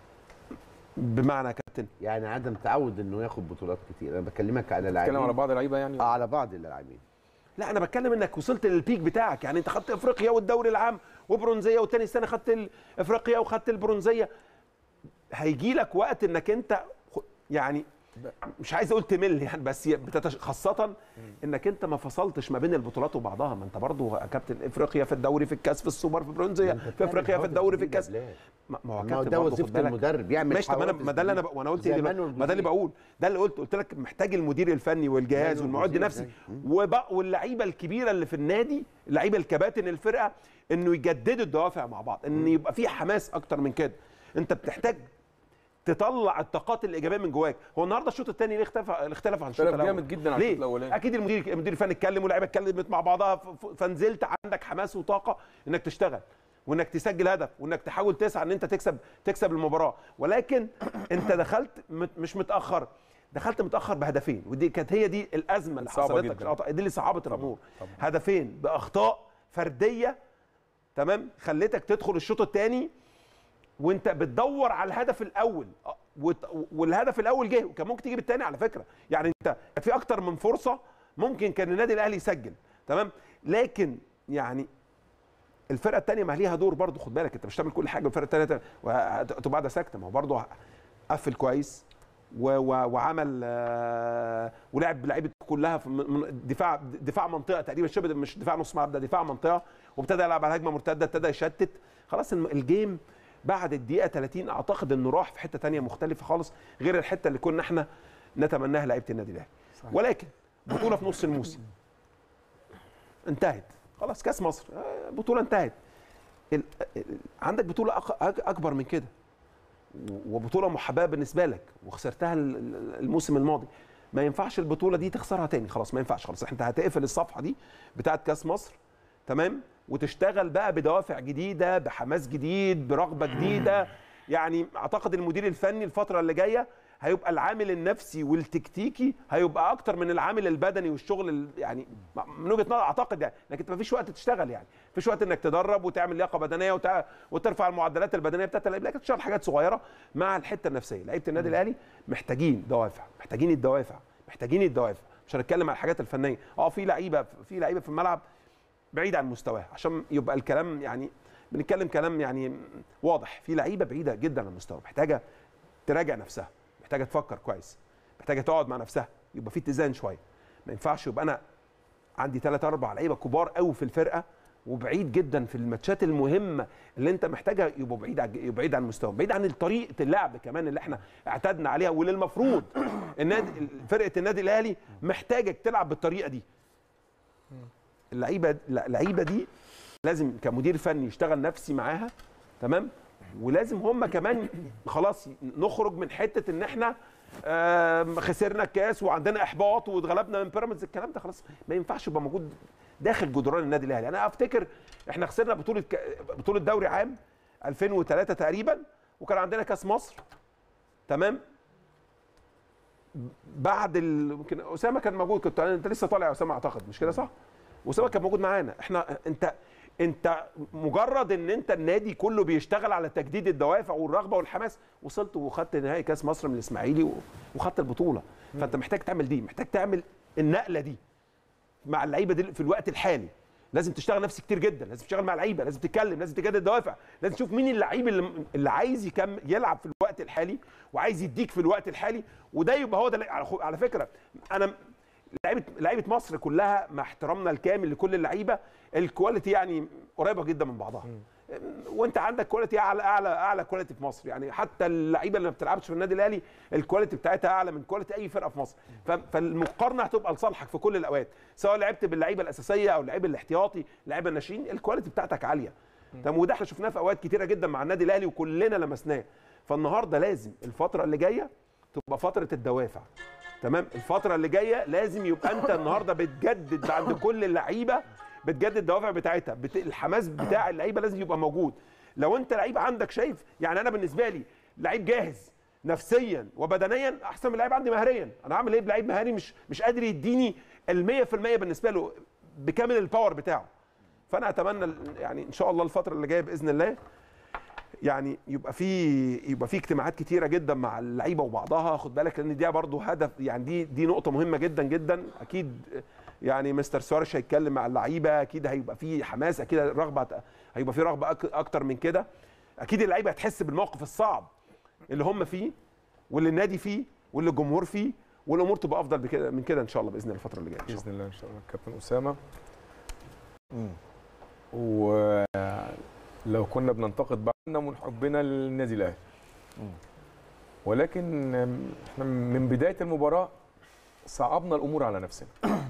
بمعنى يا كابتن يعني عدم تعود انه ياخد بطولات كتير انا بكلمك على بنتكلم لاعبين على بعض اللعيبه يعني آه، على بعض اللاعبين لا انا بتكلم انك وصلت للبيك بتاعك يعني انت خدت افريقيا والدوري العام وبرونزيه وتاني سنه خدت ال- افريقيا وخدت البرونزيه هيجي لك وقت انك انت خ- يعني مش عايز اقول تمل يعني بس ي- بتتش... خاصه انك انت ما فصلتش ما بين البطولات وبعضها ما انت برضو يا كابتن افريقيا في الدوري في الكاس في السوبر في برونزيه في افريقيا في الدوري في الكاس ما ما هو ما هو كابتن ده برضو وظيفه خد بالك المدرب يعمل ماشي طب انا حوافز ما ده اللي انا جديدة. ب... وانا قلت زي ايه دلوقتي؟ مانويل ما ده اللي جوزيه. بقول ده اللي قلت قلت لك محتاج المدير الفني والجهاز مانويل والمعد جوزيه النفسي زي- وبقى واللعيبه الكبيره اللي في النادي اللعيبه الكباتن الفرقه انه يجددوا الدوافع مع بعض ان يبقى في حماس اكتر من كده انت بتحتاج تطلع الطاقات الايجابيه من جواك هو النهارده الشوط الثاني ليه اختلف اختلف عن الشوط اختلف الاول جامد جدا عن ليه؟ الشوط الاولاني اكيد المدير المدير الفني اتكلم واللعيبه اتكلمت مع بعضها ف- ف- فنزلت عندك حماس وطاقه انك تشتغل وانك تسجل هدف وانك تحاول تسعى ان انت تكسب تكسب المباراه ولكن انت دخلت مت- مش متاخر دخلت متاخر بهدفين ودي كانت هي دي الازمه اللي صعبة حصلت لك جداً. دي اللي صعبت الامور طبعاً. هدفين باخطاء فرديه تمام خلتك تدخل الشوط الثاني وانت بتدور على الهدف الاول أه، وت- والهدف الاول جه وكان ممكن تجيب الثاني على فكره يعني انت كان في اكتر من فرصه ممكن كان النادي الاهلي يسجل تمام لكن يعني الفرقه الثانيه ما ليها دور برضه خد بالك انت مش تعمل كل حاجه والفرقه الثانيه تبقى قاعده ساكته ما هو برضه قفل كويس و و وعمل آه، ولعب لعيبه كلها في من- من دفاع دفاع منطقه تقريبا شبه مش دفاع نص ملعب ده دفاع منطقه وابتدى يلعب على هجمه مرتده ابتدى يشتت خلاص الم- الجيم بعد الدقيقه 30 اعتقد انه راح في حته تانية مختلفه خالص غير الحته اللي كنا احنا نتمناها لعيبه النادي الاهلي ولكن بطوله في نص الموسم انتهت خلاص كاس مصر آه، بطوله انتهت ال- ال- عندك بطوله أق- أك- اكبر من كده و- وبطوله محببه بالنسبه لك وخسرتها ال- ال- الموسم الماضي ما ينفعش البطوله دي تخسرها تاني خلاص ما ينفعش خلاص انت هتقفل الصفحه دي بتاعت كاس مصر تمام وتشتغل بقى بدوافع جديده بحماس جديد برغبه جديده يعني اعتقد المدير الفني الفتره اللي جايه هيبقى العامل النفسي والتكتيكي هيبقى اكتر من العامل البدني والشغل ال- يعني من وجهه نظر اعتقد يعني لكن انت مفيش وقت تشتغل يعني مفيش وقت انك تدرب وتعمل لياقه بدنيه وتع... وترفع المعدلات البدنيه بتاعت اللعيبه لكن تشتغل حاجات صغيره مع الحته النفسيه لعيبه النادي الاهلي محتاجين دوافع محتاجين الدوافع محتاجين الدوافع مش هنتكلم عن الحاجات الفنيه اه في لعيبه في لعيبه في الملعب بعيد عن مستواه عشان يبقى الكلام يعني بنتكلم كلام يعني واضح في لعيبه بعيده جدا عن المستوى محتاجه تراجع نفسها محتاجه تفكر كويس محتاجه تقعد مع نفسها يبقى في اتزان شويه ما ينفعش يبقى انا عندي ثلاث اربع لعيبه كبار قوي في الفرقه وبعيد جدا في الماتشات المهمه اللي انت محتاجها يبقوا بعيد عن يبقوا بعيد عن المستوى بعيد عن طريقه اللعب كمان اللي احنا اعتدنا عليها واللي المفروض النادي فرقه النادي الاهلي محتاجك تلعب بالطريقه دي اللعيبه اللعيبه دي لازم كمدير فني يشتغل نفسي معاها تمام ولازم هم كمان خلاص نخرج من حته ان احنا آم، خسرنا الكاس وعندنا احباط واتغلبنا من بيراميدز الكلام ده خلاص ما ينفعش يبقى موجود داخل جدران النادي الاهلي انا افتكر احنا خسرنا بطوله ك... بطوله دوري عام 2003 تقريبا وكان عندنا كاس مصر تمام بعد ال... يمكن اسامه كان موجود كنت انت لسه طالع يا اسامه اعتقد مش كده صح؟ اسامه كان موجود معانا احنا انت انت مجرد ان انت النادي كله بيشتغل على تجديد الدوافع والرغبه والحماس وصلت وخدت نهائي كاس مصر من الاسماعيلي و- وخدت البطوله فانت محتاج تعمل دي محتاج تعمل النقله دي مع اللعيبه دي في الوقت الحالي لازم تشتغل نفسي كتير جدا لازم تشتغل مع لعيبه لازم تتكلم لازم تجدد الدوافع لازم تشوف مين اللعيب اللي, اللي عايز يكمل يلعب في الوقت الحالي وعايز يديك في الوقت الحالي وده يبقى هو ده على خو- على فكره انا لعيبه لعيبه مصر كلها مع احترامنا الكامل لكل اللعيبه الكواليتي يعني قريبه جدا من بعضها وانت عندك كواليتي اعلى اعلى اعلى كواليتي في مصر يعني حتى اللعيبه اللي ما بتلعبش في النادي الاهلي الكواليتي بتاعتها اعلى من كواليتي اي فرقه في مصر ف- فالمقارنه هتبقى لصالحك في كل الاوقات سواء لعبت باللعيبه الاساسيه او اللعيبه الاحتياطي اللعيبه الناشئين الكواليتي بتاعتك عاليه تمام وده احنا شفناه في اوقات كتيره جدا مع النادي الاهلي وكلنا لمسناه فالنهارده لازم الفتره اللي جايه تبقى فتره الدوافع تمام الفتره اللي جايه لازم يبقى انت النهارده بتجدد عند كل اللعيبه بتجدد الدوافع بتاعتها بت... الحماس بتاع اللعيبه لازم يبقى موجود لو انت لعيب عندك شايف يعني انا بالنسبه لي لعيب جاهز نفسيا وبدنيا احسن من لعيب عندي مهريا انا هعمل ايه بلعيب مهاري مش مش قادر يديني ال 100% بالنسبه له بكامل الباور بتاعه فانا اتمنى ال- يعني ان شاء الله الفتره اللي جايه باذن الله يعني يبقى في يبقى في اجتماعات كتيره جدا مع اللعيبه وبعضها خد بالك لان دي برضه هدف يعني دي دي نقطه مهمه جدا جدا اكيد يعني مستر سوارش هيتكلم مع اللعيبه اكيد هيبقى في حماس اكيد رغبه هيبقى في رغبه أك اكتر من كده اكيد اللعيبه هتحس بالموقف الصعب اللي هم فيه واللي النادي فيه واللي الجمهور فيه والامور تبقى افضل بكده من كده ان شاء الله باذن الله الفتره اللي جايه إن شاء الله. باذن الله ان شاء الله كابتن اسامه ولو كنا بننتقد بعضنا من حبنا للنادي الاهلي ولكن احنا من بدايه المباراه صعبنا الامور على نفسنا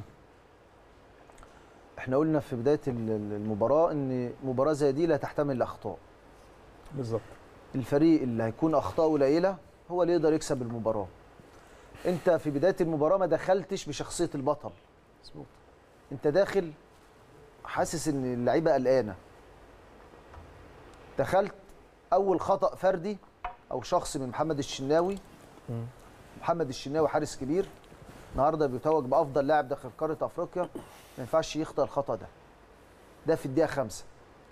احنا قلنا في بدايه ال- ال- المباراه ان مباراه زي دي لا تحتمل الاخطاء بالظبط الفريق اللي هيكون اخطاء قليله هو اللي يقدر يكسب المباراه انت في بدايه المباراه ما دخلتش بشخصيه البطل مظبوط انت داخل حاسس ان اللعيبه قلقانه دخلت اول خطا فردي او شخصي من محمد الشناوي محمد الشناوي حارس كبير النهارده بيتوج بافضل لاعب داخل قاره افريقيا ما ينفعش يخطئ الخطا ده ده في الدقيقه خمسة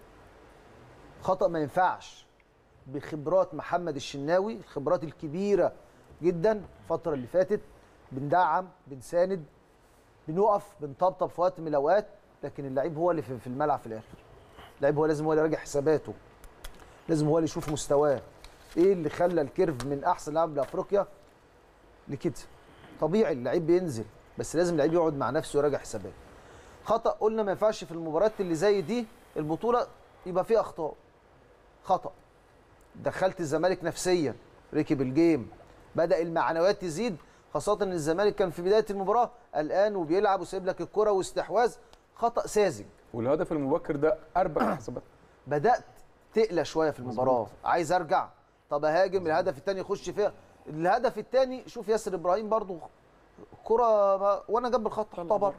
خطا ما ينفعش بخبرات محمد الشناوي الخبرات الكبيره جدا الفتره اللي فاتت بندعم بنساند بنقف بنطبطب في وقت من الاوقات لكن اللعيب هو اللي في في الملعب في الاخر اللعيب هو لازم هو اللي يراجع حساباته لازم هو اللي يشوف مستواه ايه اللي خلى الكيرف من احسن لاعب لافريقيا لكده طبيعي اللعيب بينزل بس لازم اللعيب يقعد مع نفسه ويراجع حساباته خطا قلنا ما ينفعش في المباريات اللي زي دي البطوله يبقى فيه اخطاء خطا دخلت الزمالك نفسيا ركب الجيم بدا المعنويات تزيد خاصه ان الزمالك كان في بدايه المباراه قلقان وبيلعب وسايب لك الكره واستحواذ خطا ساذج والهدف المبكر ده اربك حسابات بدات تقلى شويه في المباراه عايز ارجع طب اهاجم الهدف الثاني يخش فيها الهدف الثاني شوف ياسر ابراهيم برضو كره ما- وانا جنب الخط حطها بره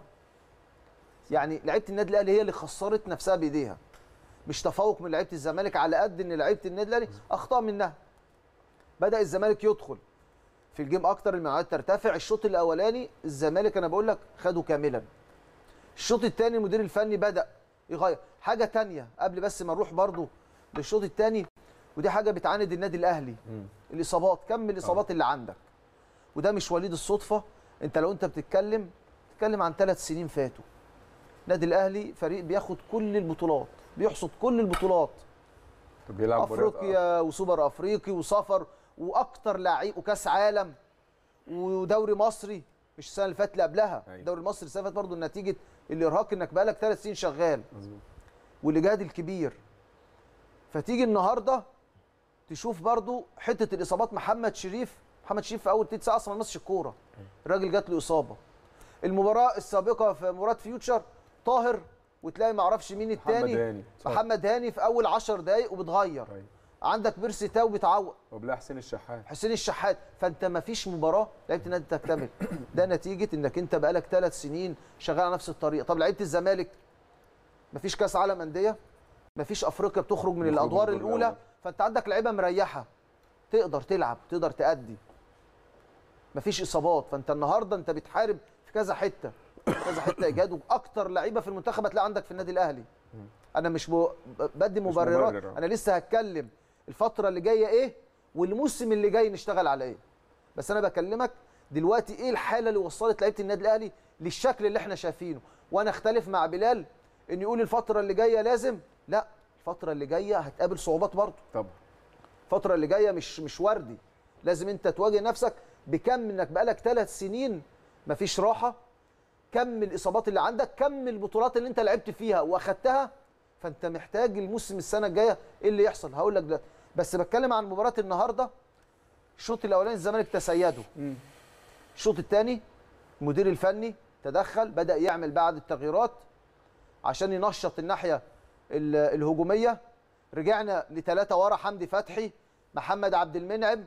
يعني لعيبه النادي الاهلي هي اللي خسرت نفسها بايديها مش تفوق من لعيبه الزمالك على قد ان لعيبه النادي الاهلي اخطاء منها بدا الزمالك يدخل في الجيم اكتر المعنويات ترتفع الشوط الاولاني الزمالك انا بقول لك خده كاملا الشوط الثاني المدير الفني بدا يغير حاجه تانية قبل بس ما نروح برضو للشوط الثاني ودي حاجه بتعاند النادي الاهلي الاصابات كم الاصابات اللي عندك وده مش وليد الصدفه انت لو انت بتتكلم بتتكلم عن ثلاث سنين فاتوا النادي الاهلي فريق بياخد كل البطولات بيحصد كل البطولات طب بيلعب مباريات- افريقيا وسوبر افريقي وسفر واكتر لعيب وكاس عالم ودوري مصري مش السنه اللي فاتت اللي قبلها أيوة. الدوري المصري السنه اللي فاتت برضه نتيجه الارهاق انك بقالك ثلاث سنين شغال مظبوط والاجهاد الكبير فتيجي النهارده تشوف برضو حته الاصابات محمد شريف محمد شريف في اول تلت ساعه اصلا ما مسش الكوره الراجل جات له اصابه المباراه السابقه في مباراه فيوتشر طاهر وتلاقي ما اعرفش مين محمد التاني هاني صح. محمد هاني في اول 10 دقائق وبتغير أيوة. عندك بيرسي تاو بيتعوق وبلا حسين الشحات حسين الشحات فانت ما فيش مباراه لعيبه النادي تكتمل ده نتيجه انك انت بقالك ثلاث سنين شغال على نفس الطريقه طب لعيبه الزمالك ما فيش كاس عالم انديه ما فيش افريقيا بتخرج من بيخرجوا الادوار من الدور الاولى الأول. فانت عندك لعيبه مريحه تقدر تلعب تقدر تأدي ما فيش اصابات فانت النهارده انت بتحارب في كذا حته كذا حته ايجاد واكتر لعيبه في المنتخب هتلاقي عندك في النادي الاهلي انا مش ب... بدي مبررات مبرر، آه. انا لسه هتكلم الفتره اللي جايه ايه والموسم اللي جاي نشتغل على ايه بس انا بكلمك دلوقتي ايه الحاله اللي وصلت لعيبه النادي الاهلي للشكل اللي احنا شايفينه وانا اختلف مع بلال ان يقول الفتره اللي جايه لازم لا الفتره اللي جايه هتقابل صعوبات برضه طبعا الفتره اللي جايه مش مش وردي لازم انت تواجه نفسك بكم انك بقالك ثلاث سنين مفيش راحه كم الاصابات اللي عندك كم البطولات اللي انت لعبت فيها واخدتها فانت محتاج الموسم السنه الجايه ايه اللي يحصل هقول لك دلوقتي بس بتكلم عن مباراه النهارده الشوط الاولاني الزمالك تسيده الشوط الثاني المدير الفني تدخل بدا يعمل بعض التغييرات عشان ينشط الناحيه ال- الهجوميه رجعنا لثلاثه ورا حمدي فتحي محمد عبد المنعم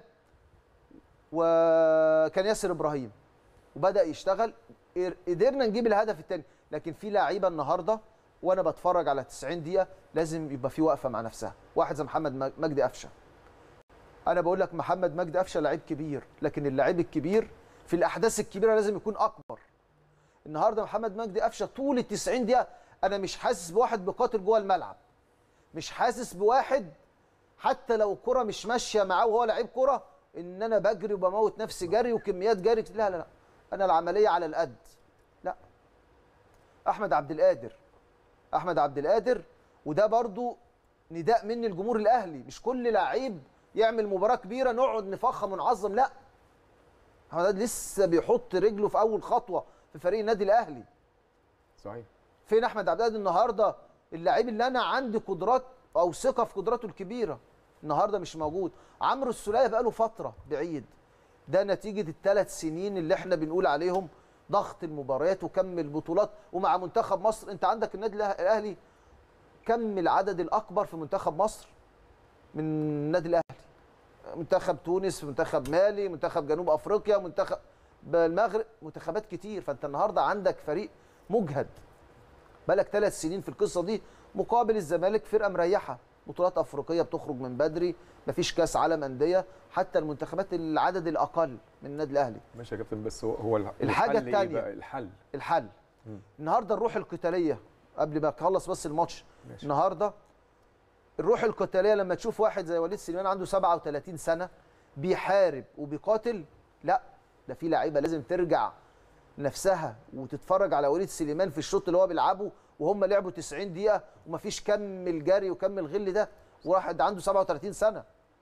وكان ياسر ابراهيم وبدا يشتغل قر- قدرنا نجيب الهدف الثاني لكن في لعيبه النهارده وانا بتفرج على 90 دقيقه لازم يبقى في وقفه مع نفسها واحد زي محمد مج- مجدي قفشه انا بقول لك محمد مجدي قفشه لعيب كبير لكن اللعيب الكبير في الاحداث الكبيره لازم يكون اكبر النهارده محمد مجدي قفشه طول ال 90 دقيقه انا مش حاسس بواحد بيقاتل جوه الملعب مش حاسس بواحد حتى لو الكره مش ماشيه معاه وهو لعيب كره ان انا بجري وبموت نفسي جري وكميات جري لا لا لا انا العمليه على القد لا احمد عبد القادر احمد عبد القادر وده برضو نداء مني الجمهور الاهلي مش كل لعيب يعمل مباراه كبيره نقعد نفخم ونعظم لا احمد عبد لسه بيحط رجله في اول خطوه في فريق النادي الاهلي صحيح فين احمد عبد القادر النهارده اللعيب اللي انا عندي قدرات او ثقه في قدراته الكبيره النهارده مش موجود عمرو السوليه بقاله فتره بعيد ده نتيجه الثلاث سنين اللي احنا بنقول عليهم ضغط المباريات وكم البطولات ومع منتخب مصر انت عندك النادي الأه- الاهلي كم العدد الاكبر في منتخب مصر من النادي الاهلي منتخب تونس منتخب مالي منتخب جنوب افريقيا منتخب المغرب منتخبات كتير فانت النهارده عندك فريق مجهد بقالك ثلاث سنين في القصه دي مقابل الزمالك فرقه مريحه بطولات افريقيه بتخرج من بدري مفيش كاس عالم انديه حتى المنتخبات العدد الاقل من النادي الاهلي ماشي يا كابتن بس هو هو الح- الحاجة الحل إيه التانية. بقى؟ الحل الحل النهارده الروح القتاليه قبل ما اخلص بس الماتش ماشي. النهارده الروح القتاليه لما تشوف واحد زي وليد سليمان عنده 37 سنه بيحارب وبيقاتل لا ده في لعيبه لازم ترجع نفسها وتتفرج على وليد سليمان في الشوط اللي هو بيلعبه وهم لعبوا 90 دقيقه ومفيش كم الجري وكم الغل ده وواحد عنده 37 سنه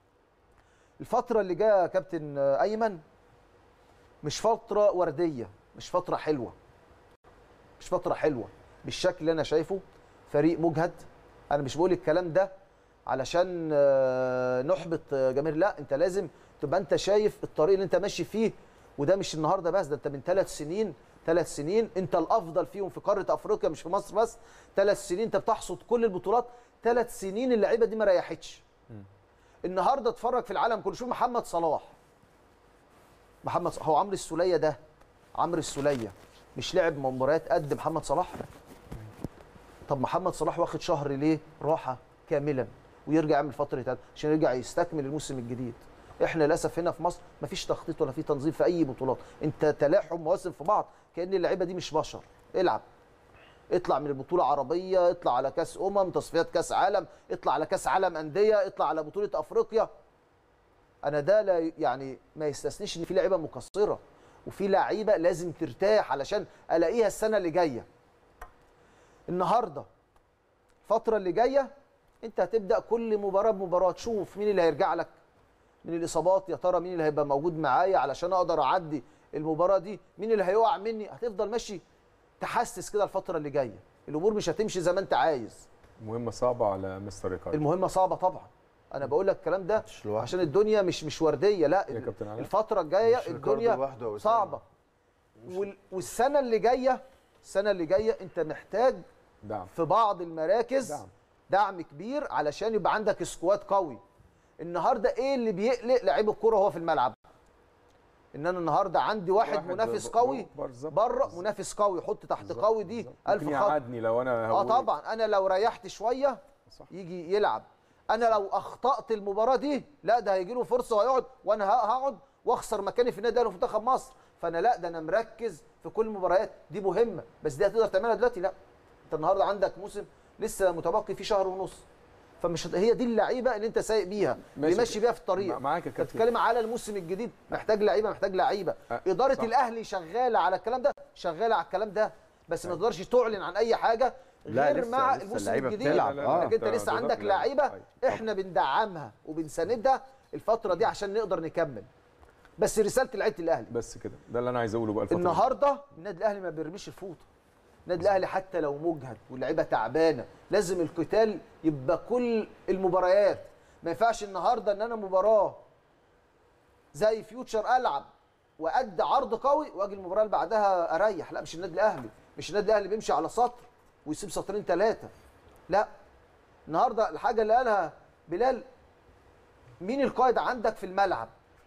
الفتره اللي جايه يا كابتن ايمن مش فتره ورديه مش فتره حلوه مش فتره حلوه بالشكل اللي انا شايفه فريق مجهد انا مش بقول الكلام ده علشان آه، نحبط آه، جماهير لا انت لازم تبقى انت شايف الطريق اللي انت ماشي فيه وده مش النهارده بس ده انت من ثلاث سنين ثلاث سنين انت الافضل فيهم في قاره افريقيا مش في مصر بس ثلاث سنين انت بتحصد كل البطولات ثلاث سنين اللعيبه دي ما ريحتش النهارده اتفرج في العالم كله شوف محمد صلاح محمد صلاح هو عمرو السوليه ده عمرو السوليه مش لعب مباريات قد محمد صلاح طب محمد صلاح واخد شهر ليه راحه كاملا ويرجع يعمل فتره هدى عشان يرجع يستكمل الموسم الجديد احنا للاسف هنا في مصر مفيش تخطيط ولا في تنظيم في اي بطولات انت تلاحم مواسم في بعض كان اللعيبه دي مش بشر العب اطلع من البطوله عربيه اطلع على كاس امم تصفيات كاس عالم اطلع على كاس عالم انديه اطلع على بطوله افريقيا انا ده لا يعني ما يستثنيش ان في لعيبه مقصره وفي لعيبه لازم ترتاح علشان الاقيها السنه اللي جايه النهارده الفتره اللي جايه انت هتبدا كل مباراه بمباراه تشوف مين اللي هيرجع لك من الاصابات يا ترى مين اللي هيبقى موجود معايا علشان اقدر اعدي المباراه دي مين اللي هيقع مني هتفضل ماشي تحسس كده الفتره اللي جايه الامور مش هتمشي زي ما انت عايز مهمه صعبه على مستر ريكاردو المهمه صعبه طبعا انا بقول لك الكلام ده مش لوحده. عشان الدنيا مش مش ورديه لا يا كابتن علاء. الفتره الجايه مش ريكاردو الدنيا لوحده يا أسامة. صعبه وال- والسنه اللي جايه السنه اللي جايه انت محتاج دعم في بعض المراكز دعم. دعم كبير علشان يبقى عندك سكواد قوي النهارده ايه اللي بيقلق لعيب الكوره وهو في الملعب ان انا النهارده عندي واحد, واحد منافس ب- قوي بالظبط، بره بالظبط. منافس قوي حط تحت بالظبط، قوي دي بالظبط. الف ممكن خط يقعدني لو انا اه هقول- طبعا انا لو ريحت شويه صح. يجي يلعب انا لو اخطات المباراه دي لا ده هيجي له فرصه وهيقعد وانا ه- هقعد واخسر مكاني في النادي الاهلي وفي منتخب مصر فانا لا ده انا مركز في كل المباريات دي مهمه بس دي هتقدر تعملها دلوقتي لا انت النهارده عندك موسم لسه متبقي فيه شهر ونص فمش هي دي اللعيبه اللي انت سايق بيها اللي ماشي. ماشي بيها في الطريق مع- معاك يا انت كابتن. بتتكلم على الموسم الجديد محتاج لعيبه محتاج لعيبه أه، اداره صح. الاهلي شغاله على الكلام ده شغاله على الكلام ده بس ما تقدرش تعلن عن اي حاجه لا، غير لسه- مع لسه الموسم اللعيبة الجديد بتلعب، لا، لا، لا، آه. لكن انت ده- لسه ده- عندك لا، لعيبه طيب. احنا بندعمها وبنساندها الفتره دي عشان نقدر نكمل بس رساله لعيبه الاهلي بس كده ده اللي انا عايز اقوله بقى الفتره دي. النهارده النادي الاهلي ما بيرميش الفوطه النادي الاهلي حتى لو مجهد واللعيبه تعبانه لازم القتال يبقى كل المباريات ما ينفعش النهارده ان انا مباراه زي فيوتشر العب وادي عرض قوي واجي المباراه اللي بعدها اريح لا مش النادي الاهلي مش النادي الاهلي بيمشي على سطر ويسيب سطرين ثلاثه لا النهارده الحاجه اللي قالها بلال مين القائد عندك في الملعب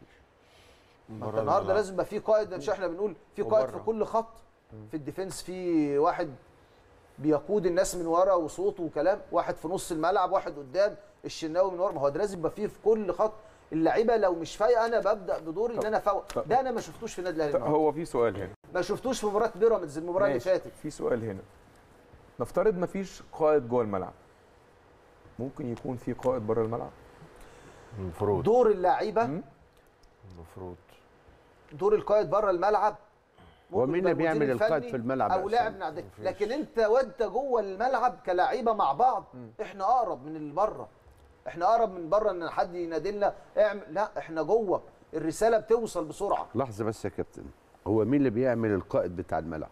ما انت النهارده لازم يبقى في قائد مش احنا بنقول في قائد في وبره. كل خط في الديفنس في واحد بيقود الناس من ورا وصوته وكلام واحد في نص الملعب واحد قدام الشناوي من ورا ما هو ده لازم يبقى فيه في كل خط اللعيبه لو مش فايقه انا ببدا بدوري ان انا فوق طب- ده انا ما شفتوش في النادي الاهلي طب النهاردة. هو في سؤال هنا ما شفتوش في مباراه بيراميدز المباراه اللي ماشي، فاتت في سؤال هنا نفترض مفيش قائد جوه الملعب ممكن يكون في قائد بره الملعب المفروض دور اللعيبه مم. المفروض دور القائد بره الملعب ممكن ومين يبقى اللي بيعمل المدير القائد الفني في الملعب يا او أسامة؟ لاعب من عندك لكن انت وانت جوه الملعب كلاعيبه مع بعض احنا اقرب من اللي بره احنا اقرب من بره ان حد ينادي لنا اعمل لا احنا جوه الرساله بتوصل بسرعه لحظه بس يا كابتن هو مين اللي بيعمل القائد بتاع الملعب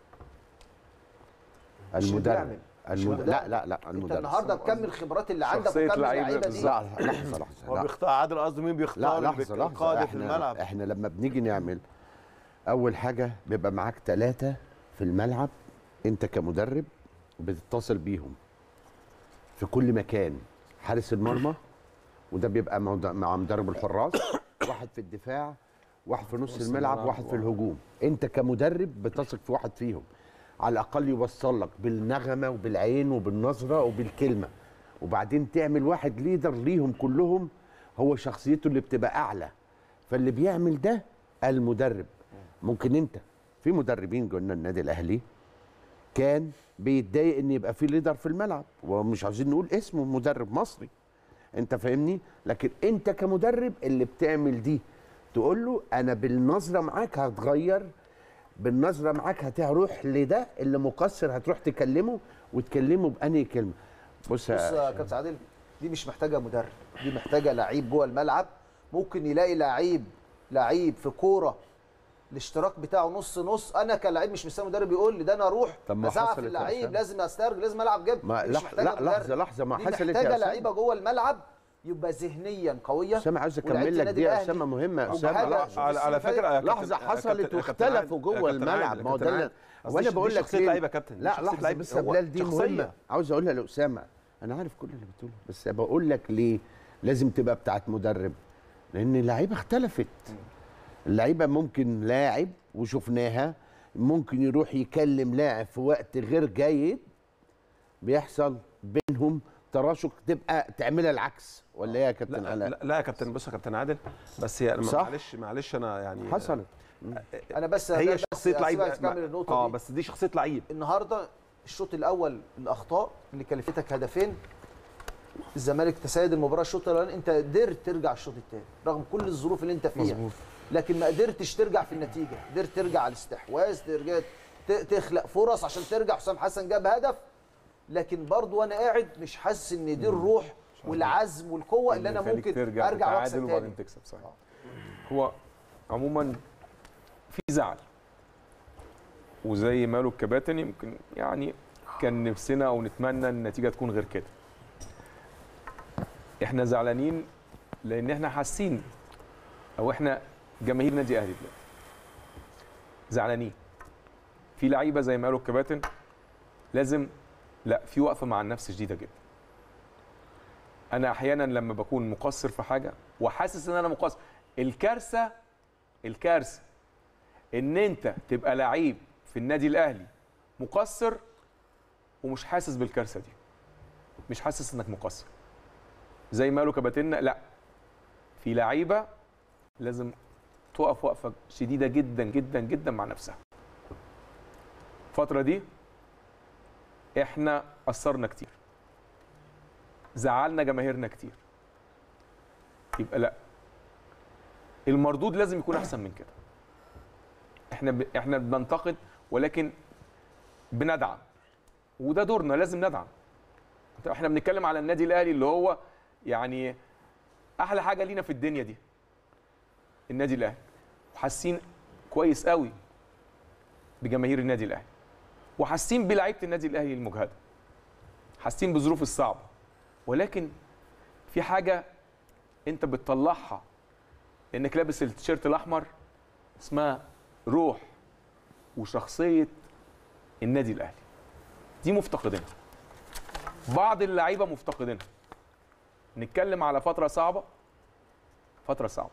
مش اللي المدرب بيعمل. مش المد... اللي لا لا لا انت المدرب النهارده بكم الخبرات اللي عندك شخصية وكم لعيبة اللعيبه دي بالظبط. لا لحظه لحظه هو لا. بيختار عادل قصده مين لا بيختار لحظه لحظه القائد في احنا الملعب احنا لما بنيجي نعمل اول حاجه بيبقى معاك ثلاثه في الملعب انت كمدرب بتتصل بيهم في كل مكان حارس المرمى وده بيبقى مع مع مدرب الحراس واحد في الدفاع واحد في نص نص الملعب الملعب، واحد في واحد. الهجوم انت كمدرب بتثق في واحد فيهم على الاقل يوصل لك بالنغمه وبالعين وبالنظره وبالكلمه وبعدين تعمل واحد ليدر ليهم كلهم هو شخصيته اللي بتبقى اعلى فاللي بيعمل ده المدرب ممكن انت في مدربين قلنا النادي الاهلي كان بيتضايق ان يبقى في ليدر في الملعب ومش عايزين نقول اسمه مدرب مصري انت فاهمني لكن انت كمدرب اللي بتعمل دي تقول له انا بالنظره معاك هتغير بالنظره معاك هتروح لده اللي مقصر هتروح تكلمه وتكلمه بأنهي كلمه بص بص يا يا كابتن عادل دي مش محتاجه مدرب دي محتاجه لعيب جوه الملعب ممكن يلاقي لعيب لعيب في كوره الاشتراك بتاعه نص نص انا كلاعب مش مستني مدرب يقول لي ده انا اروح طب ما ازعق في حصلت يا اللعيب أسامة. لازم استرجل لازم العب جيم ما مش لح... محتاجه لا لحظه مدرب. لحظه ما دي حصلت يا محتاجه أسامة. لعيبه جوه الملعب يبقى ذهنيا قويه اسامه عاوز ولاعيبة اكمل لك النادي دي يا الأهلي اسامه مهمه يا اسامه وحاجة- لحظة. على, على فكره يا كابتن- لحظه يا حصلت كابتن- يا كابتن عادل- واختلفوا يا جوه كابتن عادل- الملعب يا ما هو ده كابتن اللي- عادل. أصل وانا دي- بقول دي لك شخصية ليه؟ لعيبة يا كابتن، دي لا شخصية لحظه لعيبة. بس يا هو بلال دي شخصية. مهمه عاوز اقولها لاسامه انا عارف كل اللي بتقوله بس بقول لك ليه لازم تبقى بتاعت مدرب لان اللعيبه اختلفت اللعيبه ممكن لاعب وشفناها ممكن يروح يكلم لاعب في وقت غير جيد بيحصل بينهم تراشق تبقى تعملها العكس ولا ايه يا كابتن لا, علاء لا, لا يا كابتن بص يا كابتن عادل بس هي صح. معلش معلش انا يعني حصلت انا بس هي بس شخصيه لعيب أسيبك تكمل النقطه اه دي. بس دي شخصيه لعيب النهارده الشوط الاول الاخطاء اللي كلفتك هدفين الزمالك تسيد المباراه الشوط الاولاني انت قدرت ترجع الشوط الثاني رغم كل الظروف اللي انت فيها مظبوط. لكن ما قدرتش ترجع في النتيجه قدرت ترجع على الاستحواذ ترجع ت- تخلق فرص عشان ترجع حسام حسن جاب هدف لكن برضو وانا قاعد مش حاسس ان دي الروح والعزم والقوه اللي انا يخليك ممكن ترجع ارجع تتعادل واكسب تاني وبعدين تكسب صحيح هو عموما في زعل وزي ما قالوا الكباتن يمكن يعني كان نفسنا او نتمنى ان النتيجه تكون غير كده احنا زعلانين لان احنا حاسين او احنا جماهير نادي اهلي دلوقتي زعلانين في لعيبه زي ما قالوا الكباتن لازم لا في وقفه مع النفس شديده جدا انا احيانا لما بكون مقصر في حاجه وحاسس ان انا مقصر الكارثه الكارثه ان انت تبقى لعيب في النادي الاهلي مقصر ومش حاسس بالكارثه دي مش حاسس انك مقصر زي ما قالوا كباتنة لا في لعيبه لازم تقف وقفه شديده جدا جدا جدا مع نفسها الفتره دي احنا قصرنا كتير زعلنا جماهيرنا كتير يبقى لا المردود لازم يكون احسن من كده احنا ب... احنا بننتقد ولكن بندعم وده دورنا لازم ندعم احنا بنتكلم على النادي الاهلي اللي هو يعني احلى حاجه لينا في الدنيا دي النادي الاهلي وحاسين كويس قوي بجماهير النادي الاهلي وحاسين بلعيبه النادي الاهلي المجهده حاسين بظروف الصعبه ولكن في حاجه انت بتطلعها انك لابس التيشيرت الاحمر اسمها روح وشخصيه النادي الاهلي دي مفتقدينها بعض اللعيبه مفتقدينها نتكلم على فتره صعبه فتره صعبه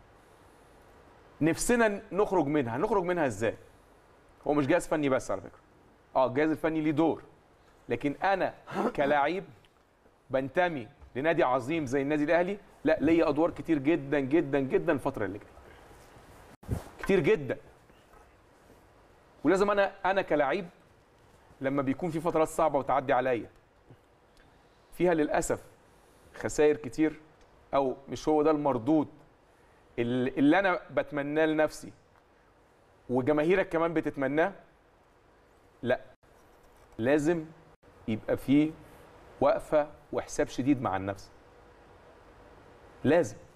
نفسنا نخرج منها نخرج منها ازاي هو مش جهاز فني بس على فكره اه الجهاز الفني ليه دور لكن انا كلاعب بنتمي لنادي عظيم زي النادي الاهلي لا ليا ادوار كتير جدا جدا جدا الفتره اللي جايه كتير جدا ولازم انا انا كلاعب لما بيكون في فترات صعبه وتعدي عليا فيها للاسف خسائر كتير او مش هو ده المردود اللي اللي انا بتمناه لنفسي وجماهيرك كمان بتتمناه لا لازم يبقى في وقفه وحساب شديد مع النفس لازم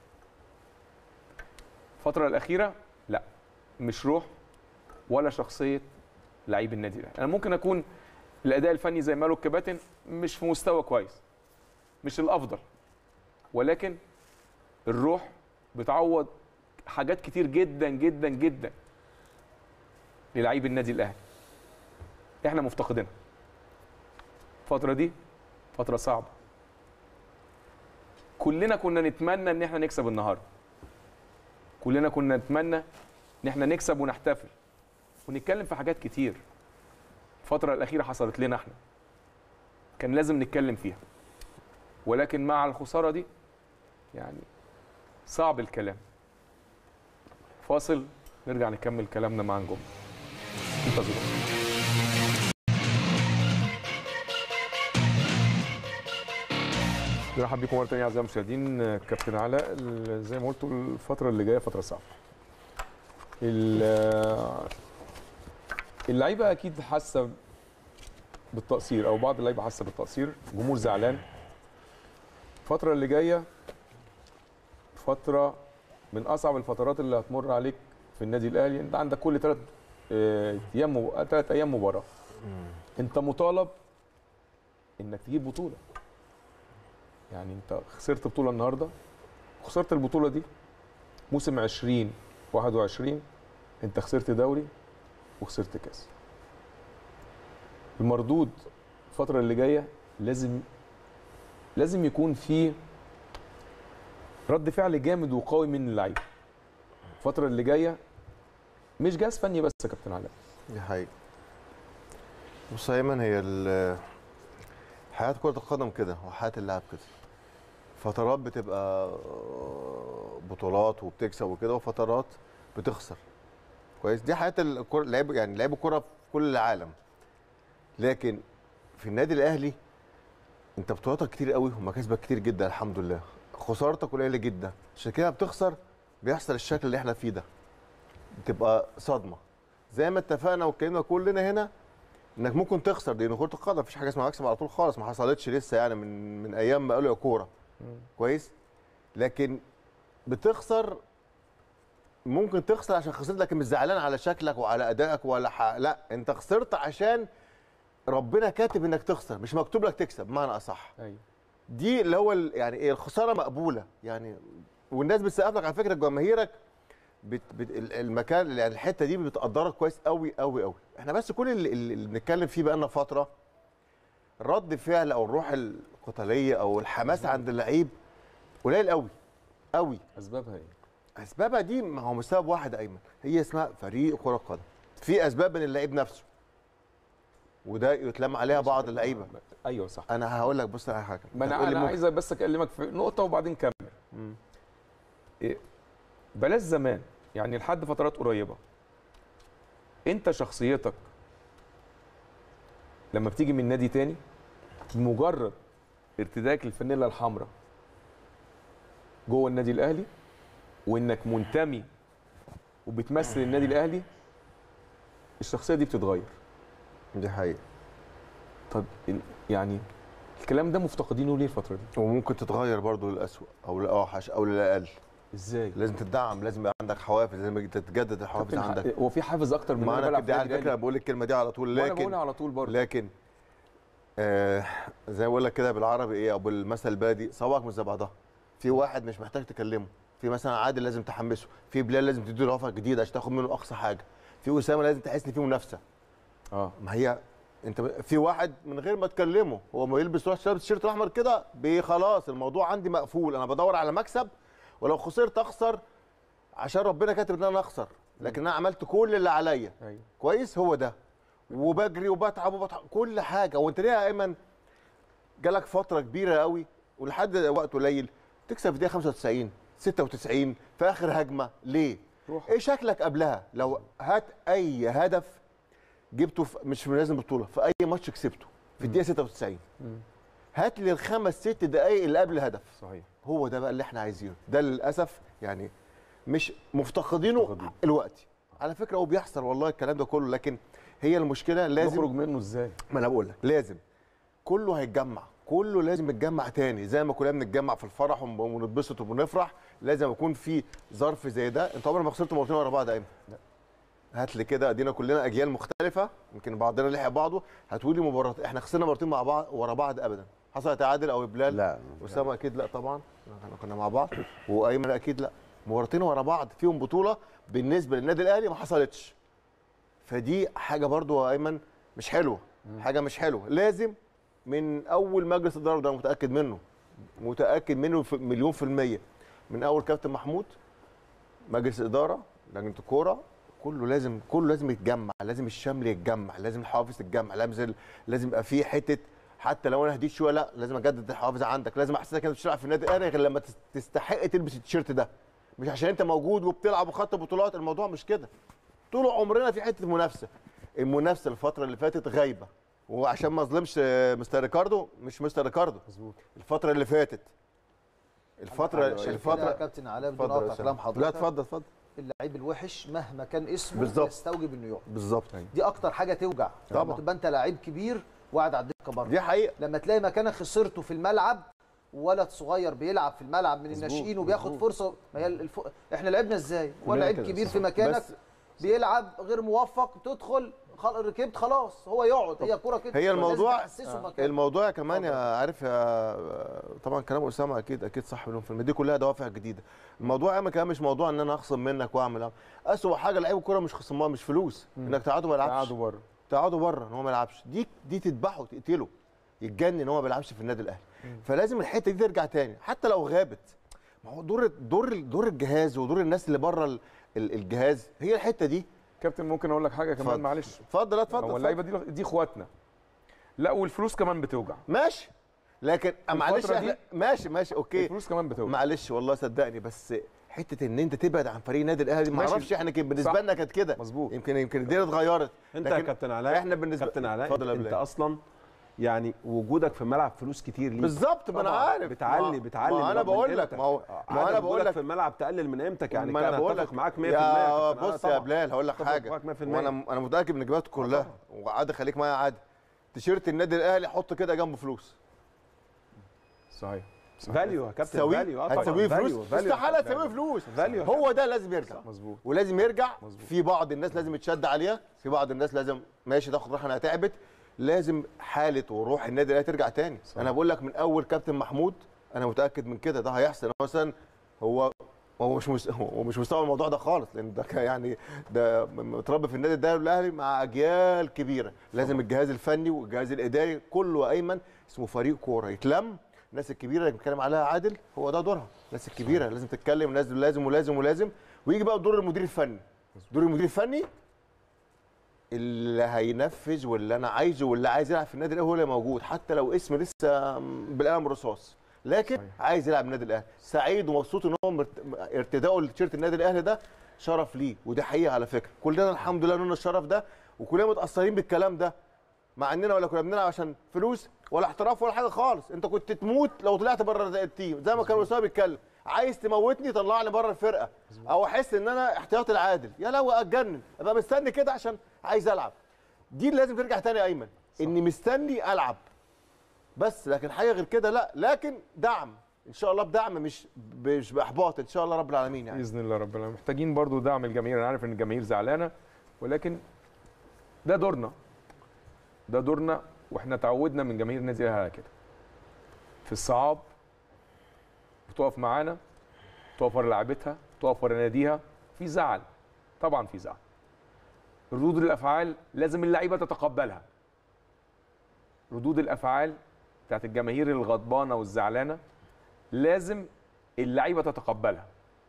الفتره الاخيره لا مش روح ولا شخصيه لعيب النادي الاهلي انا ممكن اكون الاداء الفني زي ما قالوا الكباتن مش في مستوى كويس مش الافضل ولكن الروح بتعوض حاجات كتير جدا جدا جدا للعيب النادي الاهلي احنا مفتقدينها الفتره دي فتره صعبه كلنا كنا نتمنى ان احنا نكسب النهارده كلنا كنا نتمنى ان احنا نكسب ونحتفل ونتكلم في حاجات كتير الفتره الاخيره حصلت لنا احنا كان لازم نتكلم فيها ولكن مع الخساره دي يعني صعب الكلام فاصل نرجع نكمل كلامنا مع نجوم انتظرونا نرحب بكم مره ثانيه اعزائي المشاهدين كابتن علاء ال- زي ما قلتوا الفتره اللي جايه فتره صعبه ال- اللعيبه اكيد حاسه بالتقصير او بعض اللعيبه حاسه بالتقصير جمهور زعلان الفتره اللي جايه فتره من اصعب الفترات اللي هتمر عليك في النادي الاهلي انت عندك كل ثلاث ايام ثلاث ايام مباراه انت مطالب انك تجيب بطوله يعني انت خسرت بطوله النهارده خسرت البطوله دي موسم 20 21 انت خسرت دوري وخسرت كاس المردود الفتره اللي جايه لازم لازم يكون في رد فعل جامد وقوي من اللعيبه الفتره اللي جايه مش جهاز فني بس يا كابتن علاء دي حقيقة بص يا ايمن هي ال- حياة كرة القدم كده وحياة اللاعب كده فترات بتبقى بطولات وبتكسب وكده وفترات بتخسر كويس دي حياة الكرة لعيب يعني لعيب الكرة في كل العالم لكن في النادي الاهلي انت بطولاتك كتير قوي ومكاسبك كتير جدا الحمد لله خسارتك قليله جدا عشان كده بتخسر بيحصل الشكل اللي احنا فيه ده بتبقى صدمه زي ما اتفقنا واتكلمنا كلنا هنا انك ممكن تخسر دي كره القدم مفيش حاجه اسمها مكسب على طول خالص ما حصلتش لسه يعني من من ايام ما قالوا يا كوره كويس لكن بتخسر ممكن تخسر عشان خسرت لكن مش زعلان على شكلك وعلى ادائك ولا ح... لا انت خسرت عشان ربنا كاتب انك تخسر مش مكتوب لك تكسب بمعنى اصح ايوه دي اللي هو ال- يعني ايه الخساره مقبوله يعني والناس بتسقف لك على فكره جماهيرك بت بت ال- المكان يعني الحته دي بتقدرك كويس قوي قوي قوي احنا بس كل اللي, اللي اللي بنتكلم فيه بقالنا فتره رد فعل او الروح القتاليه او الحماس عند اللعيب قليل قوي قوي اسبابها ايه؟ اسبابها دي ما هو مش سبب واحد يا ايمن هي اسمها فريق كره قدم في اسباب من اللعيب نفسه وده يتلم عليها بعض اللعيبه ايوه صح انا هقول لك بص على حاجه ما انا هتقول لي انا ممكن- عايز بس اكلمك في نقطه وبعدين كمل مم. إيه بلاش زمان يعني لحد فترات قريبه انت شخصيتك لما بتيجي من نادي تاني بمجرد ارتداك الفانيلا الحمراء جوه النادي الاهلي وانك منتمي وبتمثل النادي الاهلي الشخصيه دي بتتغير دي حقيقه طب ال- يعني الكلام ده مفتقدينه ليه الفتره دي وممكن تتغير برضو للأسوأ او للاوحش او للاقل ازاي لازم تدعم لازم يبقى عندك حوافز لازم تتجدد الحوافز كابتن، عندك هو في حافز اكتر من ما إن انا بلعب كده في على النادي فكره الأهلي؟ بقول الكلمه دي على طول وانا لكن بقولها على طول برضه لكن آه زي ما بقول لك كده بالعربي ايه او بالمثل البلدي صوابعك مش زي بعضها في واحد مش محتاج تكلمه في مثلا عادل لازم تحمسه في بلال لازم تديله رفعه جديده عشان تاخد منه اقصى حاجه في اسامه لازم تحس ان فيه منافسه اه ما هي انت في واحد من غير ما تكلمه هو ما يلبس روح لابس التيشيرت الاحمر كده بي- خلاص الموضوع عندي مقفول انا بدور على مكسب ولو خسرت اخسر عشان ربنا كاتب ان انا اخسر لكن انا عملت كل اللي عليا ايوه كويس هو ده وبجري وبتعب وبتعب كل حاجه وانت ليه يا ايمن جالك فتره كبيره قوي ولحد وقت قليل تكسب في دقيقه 95 96 في اخر هجمه ليه؟ روح. ايه شكلك قبلها؟ لو هات اي هدف جبته في مش لازم بطوله في اي ماتش كسبته في الدقيقه 96 هات لي الخمس ست دقائق اللي قبل الهدف صحيح هو ده بقى اللي احنا عايزينه ده للاسف يعني مش مفتقدينه مفتقدين. الوقت على فكره هو بيحصل والله الكلام ده كله لكن هي المشكله لازم نخرج منه ازاي ما انا بقول لك لازم كله هيتجمع كله لازم يتجمع تاني زي ما كلنا بنتجمع في الفرح ون- ونتبسط وبنفرح لازم يكون في ظرف زي ده انت عمرك ما خسرت مرتين ورا بعض يا ايمن هات لي كده ادينا كلنا اجيال مختلفه يمكن بعضنا لحق بعضه هاتوا لي مباراه احنا خسرنا مرتين مع بعض ورا بعض ابدا حصلت يا عادل او بلال لا اسامه اكيد لا طبعا احنا كنا مع بعض وايمن اكيد لا مباراتين ورا بعض فيهم بطوله بالنسبه للنادي الاهلي ما حصلتش فدي حاجه برضو يا ايمن مش حلوه حاجه مش حلوه لازم من اول مجلس اداره ده أنا متاكد منه متاكد منه في مليون في الميه من اول كابتن محمود مجلس اداره لجنه الكوره كله لازم كله لازم يتجمع لازم الشمل يتجمع لازم الحوافز تتجمع لازم لازم يبقى في حته حتى لو انا هديت شويه لا لازم اجدد الحوافز عندك لازم احسسك انك بتلعب في النادي الاهلي غير لما تس- تستحق تلبس التيشيرت ده مش عشان انت موجود وبتلعب وخدت بطولات الموضوع مش كده طول عمرنا في حته منافسه المنافسه الفتره اللي فاتت غايبه وعشان ما اظلمش آه، مستر ريكاردو مش مستر ريكاردو مظبوط الفتره اللي فاتت الفتره عشان كده يا الفتره كابتن علاء بدون اتفضل يا قطع أسامة. كلام لا حضرتك اتفضل اتفضل اللعيب الوحش مهما كان اسمه بالظبط. يستوجب انه يقعد بالظبط دي اكتر حاجه توجع طبعا. لما تبقى انت لعيب كبير وقاعد على الدكه بره دي حقيقه لما تلاقي مكانك خسرته في الملعب ولد صغير بيلعب في الملعب من مظبوط، الناشئين وبياخد مظبوط. فرصه ما هي الف... احنا لعبنا ازاي ولا كلنا لعيب كده، كبير صح. في مكانك بس بيلعب غير موفق تدخل خل... ركبت خلاص هو يقعد هي كوره كده هي لازم الموضوع تحسسه مكانه. الموضوع يا كمان اتفضل. يا عارف يا طبعا كلام اسامه اكيد اكيد صح مليون في المية دي كلها دوافع جديده الموضوع يا كمان مش موضوع ان انا اخصم منك واعمل أعمل. اسوء حاجه لعيب الكوره مش خصمها مش فلوس انك تقعده ما يلعبش قعدوا بره تقعدوا بره ان هو ما يلعبش دي دي تذبحه تقتله يتجنن ان هو ما بيلعبش في النادي الاهلي فلازم الحته دي ترجع تاني حتى لو غابت ما هو دور دور دور الجهاز ودور الناس اللي بره ال- ال- الجهاز هي الحته دي كابتن ممكن اقول لك حاجه كمان اتفضل. معلش اتفضل لا هو اتفضل اللعيبه اتفضل. دي دي اخواتنا لا والفلوس كمان بتوجع ماشي لكن معلش الفترة احنا دي- ماشي ماشي اوكي الفلوس كمان بتوجع معلش والله صدقني بس حته ان انت تبعد عن فريق النادي الاهلي ما ماشي. اعرفش احنا كان بالنسبه صح. لنا كانت كده مظبوط. يمكن يمكن الدنيا اتغيرت انت يا لكن كابتن علاء احنا بالنسبه كابتن علاء اتفضل يا انت بلال. اصلا يعني وجودك في الملعب فلوس كتير ليك بالظبط ما انا طبعاً. عارف بتعلي ما- بتعلي ما من- انا من بقول لك قيمتك. ما هو آه، ما عدد انا بقول وجودك لك في الملعب تقلل من قيمتك يعني ما انا كان بقول اتفق لك معاك 100% يا كابتن علاء بص يا طبعاً. بلال هقول لك اتفق حاجه معاك 100%. وانا انا متاكد من اجاباتك كلها وعادي خليك معايا عادي تيشيرت النادي الاهلي حط كده جنبه فلوس صحيح صحيح. فاليو يا كابتن تساويه فاليو اه طبعاً. هتساويه فاليو- فلوس فاليو. استحاله تساويه فلوس فاليو. هو ده لازم يرجع مظبوط ولازم يرجع مظبوط. في بعض الناس لازم يتشد عليها في بعض الناس لازم ماشي تاخد راحه انها تعبت لازم حاله وروح النادي الاهلي ترجع تاني صح. انا بقول لك من اول كابتن محمود انا متاكد من كده ده هيحصل أنا مثلا هو هو مش مس... هو مش مستوى الموضوع ده خالص لان ده كان يعني ده متربي في النادي الدولي الاهلي مع اجيال كبيره لازم الجهاز الفني والجهاز الاداري كله ايمن اسمه فريق كوره يتلم الناس الكبيره اللي بنتكلم عليها عادل هو ده دورها الناس الكبيره لازم تتكلم لازم لازم ولازم ولازم ويجي بقى دور المدير الفني دور المدير الفني اللي هينفذ واللي انا عايزه واللي عايز يلعب في النادي الاهلي هو اللي موجود حتى لو اسم لسه بالقلم الرصاص لكن صحيح. عايز يلعب النادي الاهلي سعيد ومبسوط ان هو مرت- ارتداؤه لتيشيرت النادي الاهلي ده شرف ليه ودي حقيقه على فكره كلنا الحمد لله لنا الشرف ده وكلنا متاثرين بالكلام ده مع اننا ولا كنا بنلعب عشان فلوس ولا احتراف ولا حاجه خالص انت كنت تموت لو طلعت بره التيم زي ما كان اسامه بيتكلم عايز تموتني طلعني بره الفرقه او احس ان انا احتياطي العادل يا لو اتجنن ابقى مستني كده عشان عايز العب دي اللي لازم ترجع تاني يا ايمن اني مستني العب بس لكن حاجه غير كده لا لكن دعم ان شاء الله بدعم مش مش باحباط ان شاء الله رب العالمين يعني باذن الله رب العالمين محتاجين برضو دعم الجماهير انا عارف ان الجماهير زعلانه ولكن ده دورنا ده دورنا واحنا تعودنا من جماهير النادي الاهلي على كده في الصعاب بتقف معانا تقف ورا لعبتها تقف ورا ناديها في زعل طبعا في زعل ردود الافعال لازم اللعيبه تتقبلها ردود الافعال بتاعت الجماهير الغضبانه والزعلانه لازم اللعيبه تتقبلها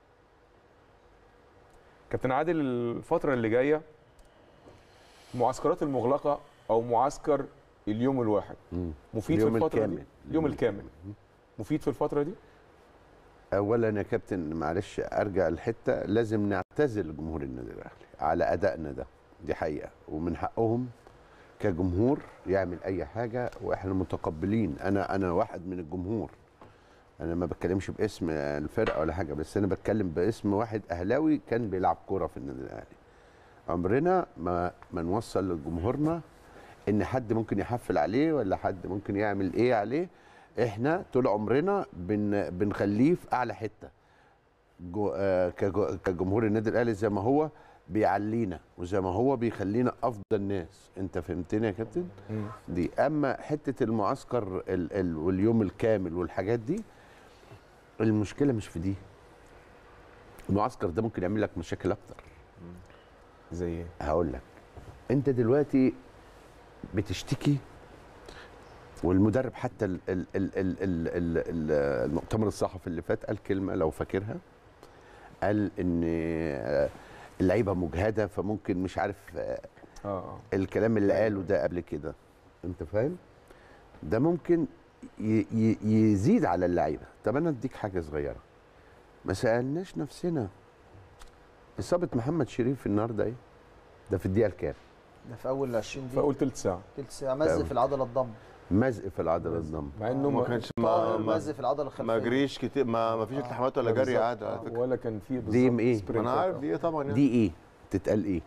كابتن عادل الفتره اللي جايه المعسكرات المغلقه او معسكر اليوم الواحد مم. مفيد اليوم في الفتره الكامل. دي اليوم الكامل مفيد في الفتره دي اولا يا كابتن معلش ارجع الحته لازم نعتزل جمهور النادي الاهلي على ادائنا ده دي حقيقه ومن حقهم كجمهور يعمل اي حاجه واحنا متقبلين انا انا واحد من الجمهور انا ما بتكلمش باسم الفرقه ولا حاجه بس انا بتكلم باسم واحد اهلاوي كان بيلعب كوره في النادي الاهلي عمرنا ما ما نوصل لجمهورنا ان حد ممكن يحفل عليه ولا حد ممكن يعمل ايه عليه احنا طول عمرنا بن بنخليه في اعلى حته جو آه كجو- كجمهور النادي الاهلي زي ما هو بيعلينا وزي ما هو بيخلينا افضل ناس انت فهمتني يا كابتن دي اما حته المعسكر ال ال واليوم الكامل والحاجات دي المشكله مش في دي المعسكر ده ممكن يعمل لك مشاكل اكتر زي ايه هقول لك انت دلوقتي بتشتكي والمدرب حتى ال ال ال ال ال ال ال المؤتمر الصحفي اللي فات قال كلمه لو فاكرها قال ان آه، اللعيبه مجهده فممكن مش عارف آه، اه اه الكلام اللي قاله ده قبل كده انت فاهم ده ممكن ي- ي- يزيد على اللعيبه طب انا اديك حاجه صغيره ما سالناش نفسنا اصابه محمد شريف النهارده ايه ده في الدقيقه الكام ده في اول 20 دقيقه فقلت تلت ساعه تلت ساعه مزق في العضله الضم مزق في العضله الضم مع انه ما ما كانش ما طاهر ما, مزق في العضله الخلفيه ما جريش كتير ما, ما فيش التحامات ولا جري بالظبط. عادي على آه، فكره ولا كان فيه دي بالظبط إيه؟ ما سبرنت. انا عارف دي ايه طبعا يعني دي ايه تتقال ايه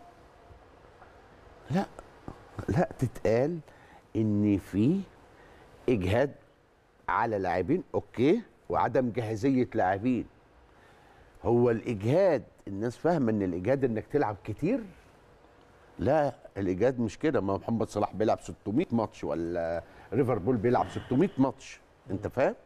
لا لا تتقال ان في اجهاد على لاعبين اوكي وعدم جاهزيه لاعبين هو الاجهاد الناس فاهمه ان الاجهاد انك تلعب كتير لا الاجهاد مش كده ما محمد صلاح بيلعب 600 ماتش ولا ليفربول بيلعب 600 ماتش انت فاهم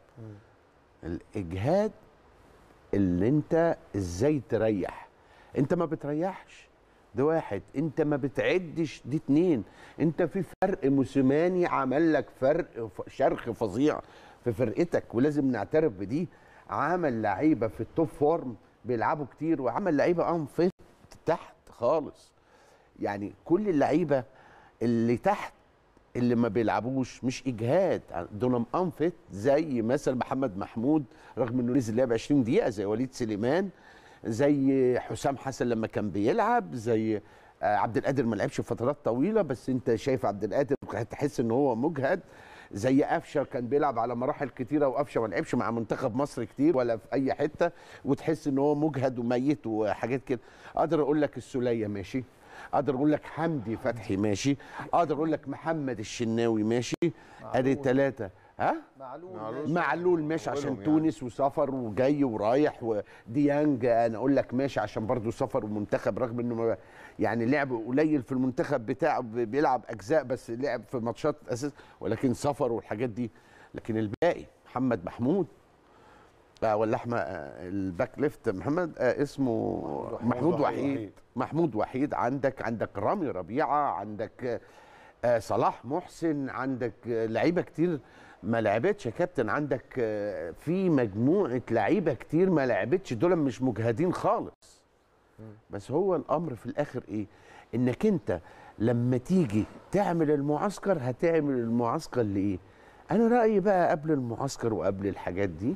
الاجهاد اللي انت ازاي تريح انت ما بتريحش ده واحد انت ما بتعدش دي اتنين انت في فرق موسيماني عمل لك فرق ف- شرخ فظيع في فرقتك ولازم نعترف بدي عمل لعيبه في التوب فورم بيلعبوا كتير وعمل لعيبه انفت تحت خالص يعني كل اللعيبه اللي تحت اللي ما بيلعبوش مش اجهاد دول انفت زي مثلا محمد محمود رغم انه نزل لعب 20 دقيقه زي وليد سليمان زي حسام حسن لما كان بيلعب زي آه، عبد القادر ما لعبش فترات طويله بس انت شايف عبد القادر هتحس ان هو مجهد زي قفشه كان بيلعب على مراحل كتيره وقفشه ما لعبش مع منتخب مصر كتير ولا في اي حته وتحس ان هو مجهد وميت وحاجات كده اقدر اقول لك السوليه ماشي اقدر اقول لك حمدي فتحي ماشي اقدر اقول لك محمد الشناوي ماشي ادي ثلاثه ها معلول معلول. ماشي. معلول ماشي عشان أولهم يعني. تونس وسفر وجاي ورايح وديانج انا اقول لك ماشي عشان برضه سفر ومنتخب رغم انه ما- يعني لعب قليل في المنتخب بتاعه ب- بيلعب اجزاء بس لعب في ماتشات اساس ولكن سفر والحاجات دي لكن الباقي محمد محمود آه ولا احمد آه الباك ليفت محمد آه اسمه محمود وحيد وحيد. محمود وحيد عندك عندك رامي ربيعه عندك آه، آه صلاح محسن عندك آه لعيبه كتير ما لعبتش يا كابتن عندك آه في مجموعه لعيبه كتير ما لعبتش دول مش مجهدين خالص بس هو الامر في الاخر ايه انك انت لما تيجي تعمل المعسكر هتعمل المعسكر لايه انا رايي بقى قبل المعسكر وقبل الحاجات دي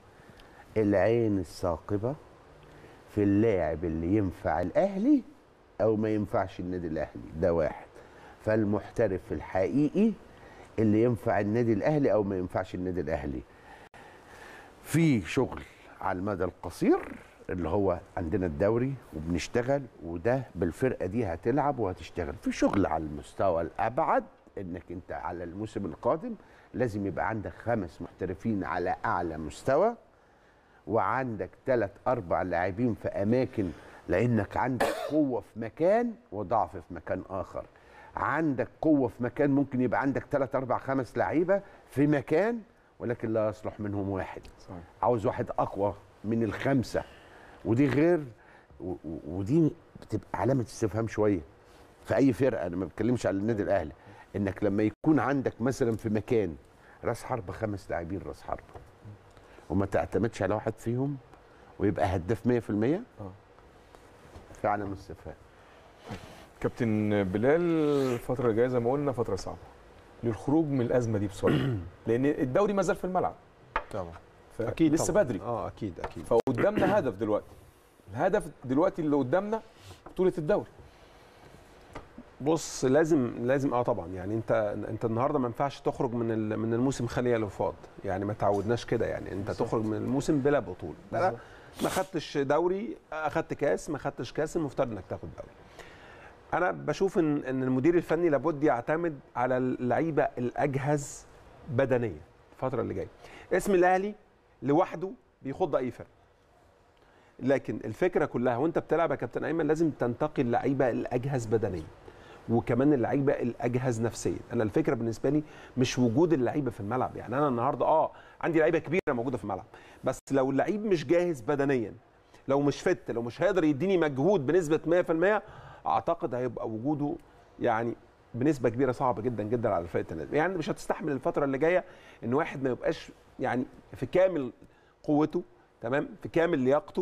العين الثاقبه في اللاعب اللي ينفع الاهلي او ما ينفعش النادي الاهلي ده واحد فالمحترف الحقيقي اللي ينفع النادي الاهلي او ما ينفعش النادي الاهلي في شغل على المدى القصير اللي هو عندنا الدوري وبنشتغل وده بالفرقه دي هتلعب وهتشتغل في شغل على المستوى الابعد انك انت على الموسم القادم لازم يبقى عندك خمس محترفين على اعلى مستوى وعندك ثلاث اربع لاعبين في اماكن لانك عندك قوه في مكان وضعف في مكان اخر عندك قوه في مكان ممكن يبقى عندك ثلاث اربع خمس لعيبه في مكان ولكن لا يصلح منهم واحد صحيح. عاوز واحد اقوى من الخمسه ودي غير و- و- ودي بتبقى علامه استفهام شويه في اي فرقه انا ما بتكلمش على النادي الاهلي انك لما يكون عندك مثلا في مكان راس حربه خمس لاعبين راس حربه وما تعتمدش على واحد فيهم ويبقى هداف 100% آه. في علامه استفهام كابتن بلال الفترة الجاية زي ما قلنا فترة صعبة للخروج من الأزمة دي بسرعة لأن الدوري ما زال في الملعب طبعا اكيد لسه طبعاً. بدري اه اكيد اكيد فقدامنا هدف دلوقتي الهدف دلوقتي اللي قدامنا بطولة الدوري بص لازم لازم اه طبعا يعني انت انت النهارده ما ينفعش تخرج من ال- من الموسم خاليه الوفاض يعني ما تعودناش كده يعني انت تخرج من الموسم بلا بطوله لا ما خدتش دوري اخدت كاس ما خدتش كاس المفترض انك تاخد دوري انا بشوف ان ان المدير الفني لابد يعتمد على اللعيبه الاجهز بدنيا الفتره اللي جايه اسم الاهلي لوحده بيخض اي فرق لكن الفكره كلها وانت بتلعب يا كابتن ايمن لازم تنتقي اللعيبه الاجهز بدنيا وكمان اللعيبه الاجهز نفسيا انا الفكره بالنسبه لي مش وجود اللعيبه في الملعب يعني انا النهارده اه عندي لعيبه كبيره موجوده في الملعب بس لو اللعيب مش جاهز بدنيا لو مش فت لو مش هيقدر يديني مجهود بنسبه 100% اعتقد هيبقى وجوده يعني بنسبه كبيره صعبه جدا جدا على فرقه النادي يعني مش هتستحمل الفتره اللي جايه ان واحد ما يبقاش يعني في كامل قوته تمام في كامل لياقته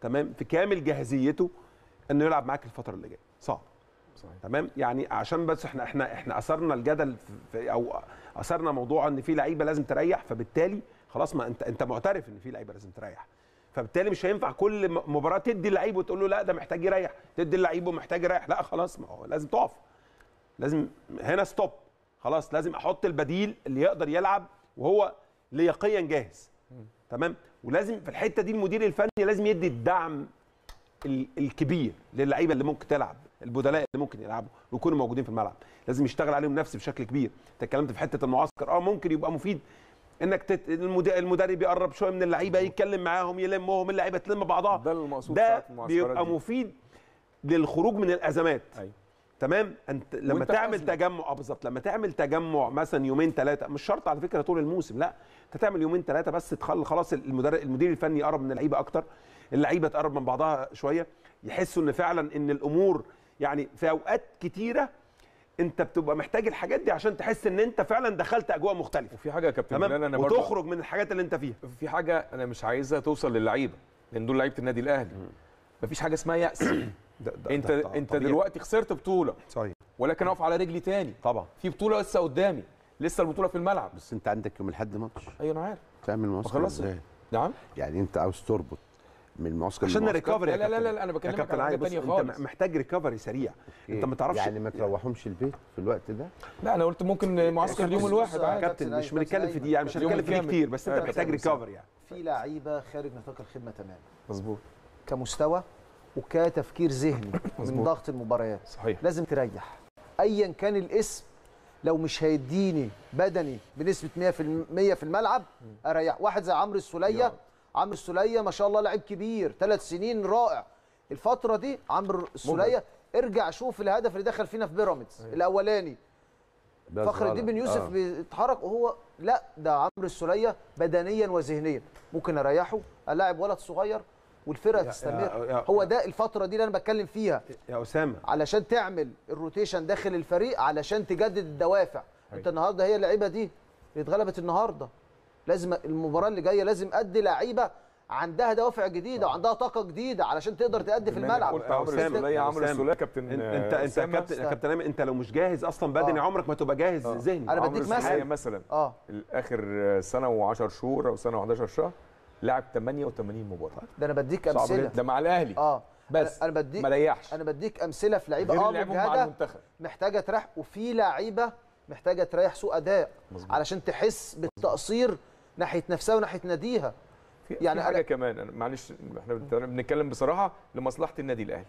تمام في كامل جاهزيته انه يلعب معاك الفتره اللي جايه صعب صحيح. تمام يعني عشان بس احنا احنا احنا اثرنا الجدل في او اثرنا موضوع ان في لعيبه لازم تريح فبالتالي خلاص ما انت انت معترف ان في لعيبه لازم تريح فبالتالي مش هينفع كل م- مباراه تدي اللعيب وتقول له لا ده محتاج يريح تدي اللعيب ومحتاج يريح لا خلاص ما هو لازم تقف لازم هنا ستوب خلاص لازم احط البديل اللي يقدر يلعب وهو ليقيا جاهز تمام ولازم في الحته دي المدير الفني لازم يدي الدعم ال- الكبير للعيبه اللي ممكن تلعب البدلاء اللي ممكن يلعبوا ويكونوا موجودين في الملعب لازم يشتغل عليهم نفسي بشكل كبير انت اتكلمت في حته المعسكر اه ممكن يبقى مفيد انك تت... المد... المدرب يقرب شويه من اللعيبه يتكلم معاهم يلمهم اللعيبه تلم بعضها ده المقصود ده ساعات المعسكرات بيبقى دي. مفيد للخروج من الازمات أيوة. تمام انت لما وأنت في تعمل أزمة. تجمع اه بالظبط لما تعمل تجمع مثلا يومين ثلاثه مش شرط على فكره طول الموسم لا انت تعمل يومين ثلاثه بس تخلي خلاص المدرب المدير الفني يقرب من اللعيبه اكتر اللعيبه تقرب من بعضها شويه يحسوا ان فعلا ان الامور يعني في اوقات كتيره انت بتبقى محتاج الحاجات دي عشان تحس ان انت فعلا دخلت اجواء مختلفه وفي حاجه يا كابتن بلال تمام انا برضه وتخرج من الحاجات اللي انت فيها في حاجه انا مش عايزها توصل للعيبه لان دول لعيبه النادي الاهلي مفيش حاجه اسمها يأس ده ده انت ده- ده انت طبيعي. دلوقتي خسرت بطوله صحيح ولكن اقف على رجلي تاني طبعا في بطوله لسه قدامي لسه البطوله في الملعب بس انت عندك يوم الاحد ماتش ايوه انا عارف تعمل معسكر خلاص. ازاي نعم يعني انت عاوز تربط من المعسكر عشان للمعسكر؟ الريكفري لا لا لا, لا انا يا بكلمك كابتن على علي حاجه بص تانية انت خالص محتاج ريكفري سريع انت ما تعرفش يعني ما تروحهمش البيت في الوقت ده لا انا قلت ممكن معسكر اليوم بص- الواحد بص- عادي كابتن كابتن مش أيمن، بنتكلم في دي يعني مش اليوم هنتكلم في دي الكامل. كتير بس انت أيوة محتاج كابتن ريكفري يعني في لعيبه خارج نطاق الخدمه تماما مظبوط كمستوى وكتفكير ذهني من مظبوط. ضغط المباريات صحيح لازم تريح ايا كان الاسم لو مش هيديني بدني بنسبه 100% في الملعب اريح واحد زي عمرو السوليه يقعد. عمرو السوليه ما شاء الله لعيب كبير ثلاث سنين رائع الفتره دي عمرو السوليه ارجع شوف الهدف اللي دخل فينا في بيراميدز الاولاني بس فخر الدين غلط. بن يوسف آه. بيتحرك وهو لا ده عمرو السوليه بدنيا وذهنيا ممكن اريحه الاعب ولد صغير والفرقه يا- تستمر يا- هو ده الفتره دي اللي انا بتكلم فيها يا اسامه علشان تعمل الروتيشن داخل الفريق علشان تجدد الدوافع انت النهارده هي اللعيبه دي اللي اتغلبت النهارده لازم المباراه اللي جايه لازم ادي لعيبه عندها دوافع جديده وعندها طاقه جديده علشان تقدر تأدي في بما إنك الملعب قلت عمرو أسامة، السوليه عمرو أسامة. السوليه كابتن انت انت انت أسامة. كابتن كابتن ايمن انت لو مش جاهز اصلا بدني آه. عمرك ما تبقى جاهز آه. ذهني أنا عمرو بديك السولية مثل. مثلا اه اخر سنه و10 شهور او سنه و11 شهر لعب 88 مباراه ده انا بديك صعب امثله جدا. ده مع الاهلي اه بس انا بديك ما ريحش انا بديك امثله في لعيبه غير اه اللي لعبهم مع مجهده المنتخب محتاجه تريح وفي لعيبه محتاجه تريح سوء اداء مظبوط. علشان تحس بالتقصير ناحيه نفسها وناحيه ناديها في يعني يعني أنا- حاجه كمان أنا معلش احنا بنت- بنتكلم بصراحه لمصلحه النادي الاهلي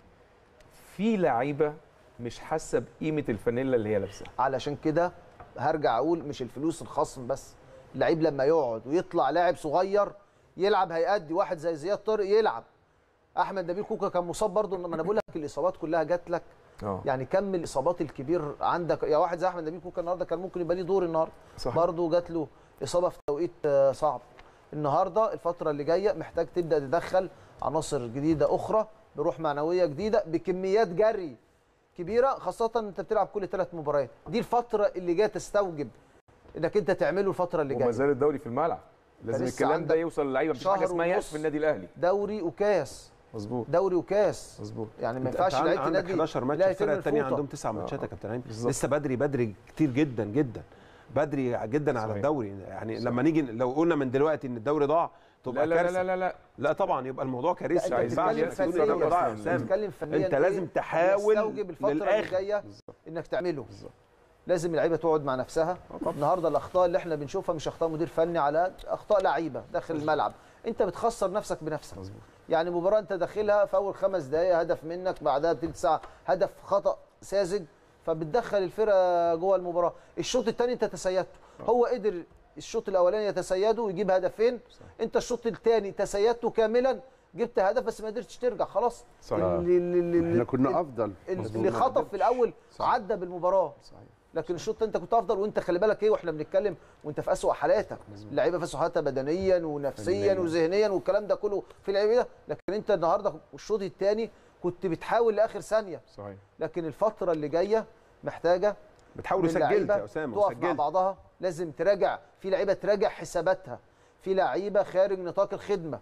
في لعيبه مش حاسه بقيمه الفانيلا اللي هي لابساها علشان كده هرجع اقول مش الفلوس الخصم بس اللعيب لما يقعد ويطلع لاعب صغير يلعب هيأدي واحد زي زياد طارق يلعب احمد نبيل كوكا كان مصاب برضه ما انا بقول لك الاصابات كلها جات لك اه يعني كم الاصابات الكبير عندك يا واحد زي احمد نبيل كوكا النهارده كان ممكن يبقى ليه دور النهارده صحيح. برضه جات له اصابه في توقيت آه، صعب النهارده الفتره اللي جايه محتاج تبدا تدخل عناصر جديده اخرى بروح معنويه جديده بكميات جري كبيره خاصه انت بتلعب كل ثلاث مباريات دي الفتره اللي جايه تستوجب انك انت تعمله الفتره اللي وما جايه زال الدوري في الملعب لازم فلسه الكلام ده عندك يوصل للعيبه مفيش شهر حاجه اسمها يأس ونص. في النادي الاهلي دوري وكاس مظبوط دوري وكاس مظبوط يعني ما انت ينفعش عن- لعيبه عندك النادي 11 ماتش لا الفرقه يتم الثانيه الفوطة. عندهم تسع ماتشات يا كابتن ايمن بالظبط. لسه بدري بدري كتير جدا جدا بدري جدا على صحيح. الدوري يعني لما نيجي لو قلنا من دلوقتي ان الدوري ضاع لا تبقى لا لا كارثه لا لا, لا. لا طبعا يبقى الموضوع كارثي لا، ما انت ينفعش بتتكلم تقول فنياً الدوري ضاع يا أصلاً. اسامه بتتكلم فنيا انت إيه؟ لازم تحاول يستوجب الفتره اللي للآخر. جايه انك تعمله بالظبط. لازم اللعيبه تقعد مع نفسها النهارده الاخطاء اللي احنا بنشوفها مش اخطاء مدير فني على قد اخطاء لعيبه داخل الملعب انت بتخسر نفسك بنفسك مظبوط. يعني مباراه انت داخلها في اول خمس دقائق هدف منك بعدها تلت ساعه هدف خطا ساذج فبتدخل الفرقه جوه المباراه الشوط الثاني انت تسيدته هو قدر الشوط الاولاني يتسيده ويجيب هدفين انت الشوط الثاني تسيدته كاملا جبت هدف بس ما قدرتش ترجع خلاص صحيح. اللي, اللي, اللي, احنا كنا افضل اللي خطف في الاول عدى بالمباراه صحيح. لكن الشوط انت كنت افضل وانت خلي بالك ايه واحنا بنتكلم وانت في اسوأ حالاتك اللعيبه في اسوأ حالاتها بدنيا ونفسيا فنياً. وذهنيا والكلام ده كله في اللعيبه ده لكن انت النهارده الشوط الثاني كنت بتحاول لاخر ثانيه صحيح لكن الفتره اللي جايه محتاجه بتحاولوا من سجلت لعيبة يا اسامه تقف مع وسجلت بعضها لازم تراجع في لعيبه تراجع حساباتها في لعيبه خارج نطاق الخدمه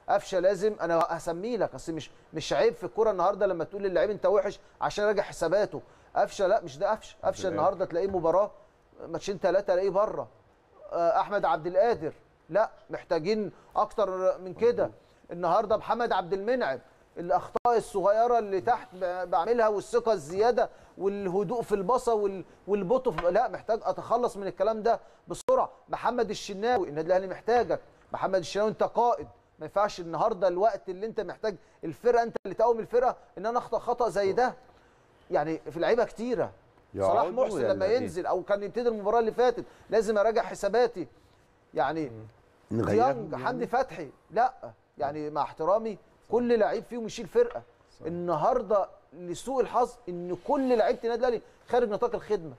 قفشه لازم انا هسميه لك اصل مش مش عيب في الكوره النهارده لما تقول للعيب انت وحش عشان راجع حساباته قفشه لا مش ده قفشه قفشه النهارده تلاقيه مباراه ماتشين ثلاثه تلاقيه بره آه، احمد عبد القادر لا محتاجين اكتر من كده النهارده محمد عبد المنعم الاخطاء الصغيره اللي تحت ب- بعملها والثقه الزياده والهدوء في البصه وال- والبطء في- لا محتاج اتخلص من الكلام ده بسرعه محمد الشناوي النادي الاهلي محتاجك محمد الشناوي انت قائد ما ينفعش النهارده الوقت اللي انت محتاج الفرقه انت اللي تقوم الفرقه ان انا اخطا خطا زي ده يعني في لعيبه كتيره صلاح يقعدوا محسن يلا لما دي. ينزل او كان يبتدي المباراه اللي فاتت لازم اراجع حساباتي يعني نغيرهم ديانج حمدي فتحي لا يعني مع احترامي كل لعيب فيهم يشيل فرقه النهارده لسوء الحظ ان كل لعيبه النادي الاهلي خارج نطاق الخدمه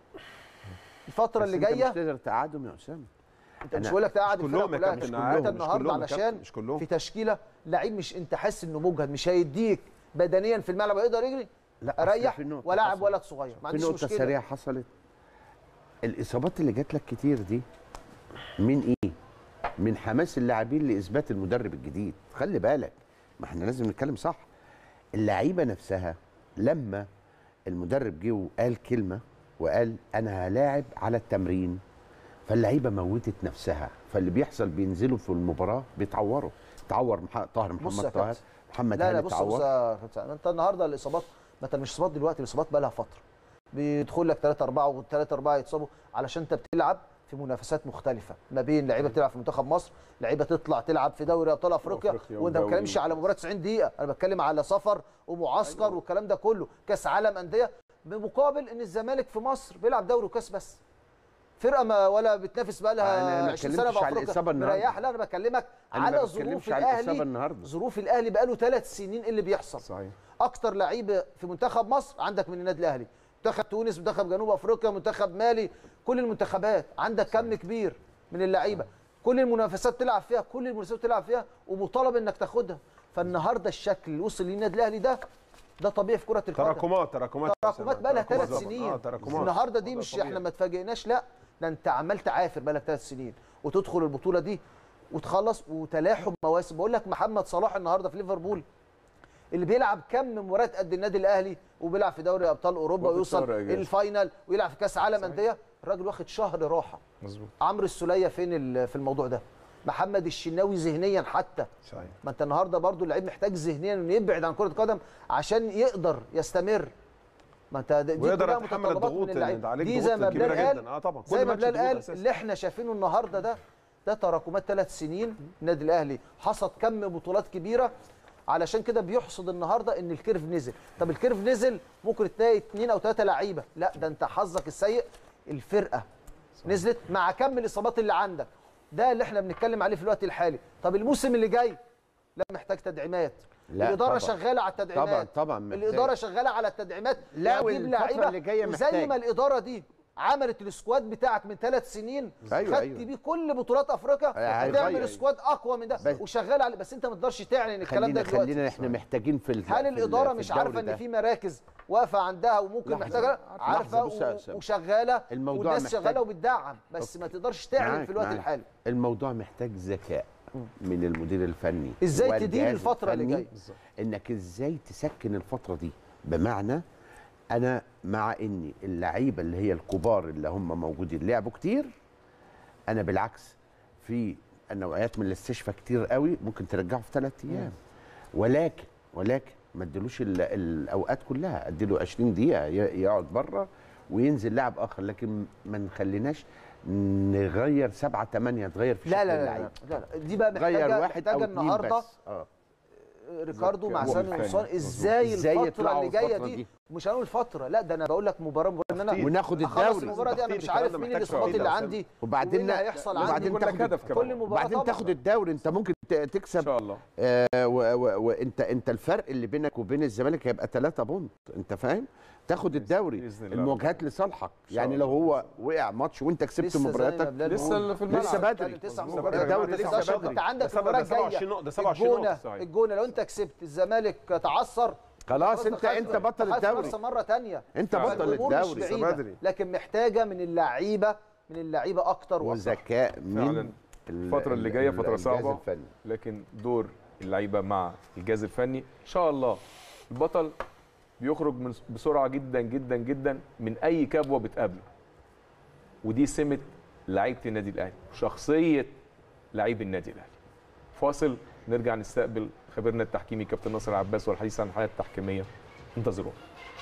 الفتره اللي بس أنت جايه مش تقدر تقعدهم يا اسامه انت مش أنا- بقول لك تقعد مش الفرقه كلهم يا كلها كابتن، مش عارف، انت مش النهارده كلهم يا كابتن، علشان مش كلهم. في تشكيله لعيب مش انت حاسس انه مجهد مش هيديك بدنيا في الملعب يقدر يجري لا أصل اريح في نقطة ولاعب حصلت. ولد صغير ما في عنديش نقطة مشكله سريعة حصلت الإصابات اللي جات لك كتير دي من إيه؟ من حماس اللاعبين لإثبات المدرب الجديد خلي بالك ما احنا لازم نتكلم صح اللعيبة نفسها لما المدرب جه وقال كلمة وقال أنا هلاعب على التمرين فاللعيبة موتت نفسها فاللي بيحصل بينزلوا في المباراة بيتعوروا تعور مح- طاهر بص محمد يا طاهر كابتن. محمد لا لا هاني بص بص تعور يا كابتن، انت النهارده الاصابات ما انت مش اصابات دلوقتي الاصابات بقى لها فتره بيدخل لك 3 4 والثلاثه اربعه يتصابوا علشان انت بتلعب في منافسات مختلفه ما بين لعيبه بتلعب في منتخب مصر لعيبه تطلع تلعب في دوري ابطال افريقيا أفريقيا وانت ما ودوري. بتكلمش على مباراه 90 دقيقه انا بتكلم على سفر ومعسكر والكلام ده كله كاس عالم انديه بمقابل ان الزمالك في مصر بيلعب دوري وكاس بس فرقه ما ولا بتنافس بقى أنا لها ما 20 سنه اتكلمتش على بافريقيا الإصابة النهاردة. مريح لا انا بكلمك أنا على ما ظروف بتكلمش على الإصابة الاهلي النهاردة. ظروف الاهلي بقاله ثلاث سنين إيه اللي بيحصل صحيح اكتر لعيبه في منتخب مصر عندك من النادي الاهلي منتخب تونس منتخب جنوب افريقيا منتخب مالي كل المنتخبات عندك كم كبير من اللعيبه كل المنافسات تلعب فيها كل المنافسات تلعب فيها ومطالب انك تاخدها فالنهارده الشكل اللي وصل للنادي الاهلي ده ده طبيعي في كره القدم تراكمات تراكمات تراكمات بقى لها ثلاث بالظبط. سنين اه تراكمات النهارده دي مش احنا ما اتفاجئناش لا ده انت عمال تعافر بقى لك ثلاث سنين وتدخل البطوله دي وتخلص وتلاحم مواسم بقول لك محمد صلاح النهارده في ليفربول اللي بيلعب كم مباريات قد النادي الاهلي وبيلعب في دوري ابطال اوروبا واخد ويوصل شهر أجازة. الفاينل ويلعب في كاس عالم انديه الراجل واخد شهر راحه مظبوط عمرو السوليه فين ال- في الموضوع ده محمد الشناوي ذهنيا حتى صحيح ما انت النهارده برضو اللعيب محتاج ذهنيا انه يبعد عن كره القدم عشان يقدر يستمر ما انت دي دي ويقدر كلها يتحمل متطلبات الضغوط من اللعيب اللي عليك دي ضغوط زي ما كبيرة بلال قال جداً. اه طبعا كل زي ما ماتش بلال ضغوط قال أساسي. اللي احنا شايفينه النهارده ده ده تراكمات ثلاث سنين النادي الاهلي حصد كم بطولات كبيره علشان كده بيحصد النهارده ان الكيرف نزل طب الكيرف نزل ممكن تلاقي اثنين او ثلاثه لعيبه لا ده انت حظك السيء الفرقه نزلت مع كم الاصابات اللي عندك ده اللي احنا بنتكلم عليه في الوقت الحالي طب الموسم اللي جاي لا محتاج تدعيمات لا الاداره طبعاً. شغاله على التدعيمات طبعا طبعا محتاج. الاداره شغاله على التدعيمات لا، وهتجيب والفترة لعيبة، اللي جاية وزي محتاج. ما الاداره دي عملت السكواد بتاعك من ثلاث سنين أيوة، خدت أيوة. بيه كل بطولات افريقيا هيغير. هتعمل سكواد اقوى من ده بس- وشغال عليه بس انت ما تقدرش تعلن الكلام ده خلينا دلوقتي خلينا احنا محتاجين في ال- هل في ال- الاداره في مش الدوري عارفه ده. ان في مراكز واقفه عندها وممكن لحظة. محتاجه عارفه لحظة، بص يا و- أسامة. وشغاله الموضوع والناس محتاج- شغاله وبتدعم بس ما تقدرش تعلن معاك- في الوقت معاك. الحالي الموضوع محتاج ذكاء من المدير الفني إزاي والجهاز تدير الفترة اللي الفني، جايه؟ انك ازاي تسكن الفتره دي بمعنى انا مع اني اللعيبه اللي هي الكبار اللي هم موجودين لعبوا كتير انا بالعكس في نوعيات من الاستشفاء كتير قوي ممكن ترجعه في ثلاث ايام ولكن ولكن ما اديلوش ال- الاوقات كلها اديله 20 دقيقه ي- يقعد بره وينزل لاعب اخر لكن ما نخليناش نغير سبعة ثمانية تغير في لا شكل لا لا, اللعيب. لا, لا دي بقى غير محتاجه واحد او محتاجه اتنين النهارده بس اه ريكاردو مع هو سامي الفني. قمصان مظبوط. ازاي إزاي الفتره يطلعوا اللي جايه الفترة دي, دي؟ مش هنقول فتره لا ده انا بقول لك مباراه مباراه ان انا وناخد اخلص الدوري المباراه دي انا تخطيط مش عارف الكلام ده مين محتاج الاصابات شغل اللي يا عندي وبعدين وإيه اللي لا- هيحصل وبعدين عندي يكون لك تاخد هدف كمان كل مباراه وبعدين طبعاً. تاخد الدوري انت ممكن ت- ان تكسب شاء الله آه و- و- وانت انت الفرق اللي بينك وبين الزمالك هيبقى 3 بونت انت فاهم تاخد الدوري بإذن الله. المواجهات لصالحك يعني الله. لو هو وقع ماتش وانت كسبت لسه زي ما مبارياتك بلال لسه بيقول. اللي في الملعب. لسه بدري. بتتكلم تسع لسه مباريات بدري. الدوري لسه لسه بدري. انت عندك ده سبعة- المباراه ده 27 الجايه نقطة، ده 27 الجونه نقطة. صحيح. الجونه لو انت كسبت الزمالك تعثر خلاص انت خلاص انت دخلت- بطل دخلت الدوري منافسة مره ثانيه انت بطل الدوري لسه بعيدة بدري. لكن محتاجه من اللعيبه من اللعيبه اكتر واكتر وذكاء من فعلاً. ال- الفترة اللي ال- جاية ال- فترة الجهاز صعبة. الفني. لكن دور اللعيبه مع الجهاز الفني ان شاء الله البطل بيخرج من بسرعه جدا جدا جدا من اي كبوه بتقابله ودي سمه لعيبه النادي الاهلي وشخصيه لعيب النادي الاهلي فاصل نرجع نستقبل خبيرنا التحكيمي كابتن ناصر عباس والحديث عن الحالات التحكيميه انتظرونا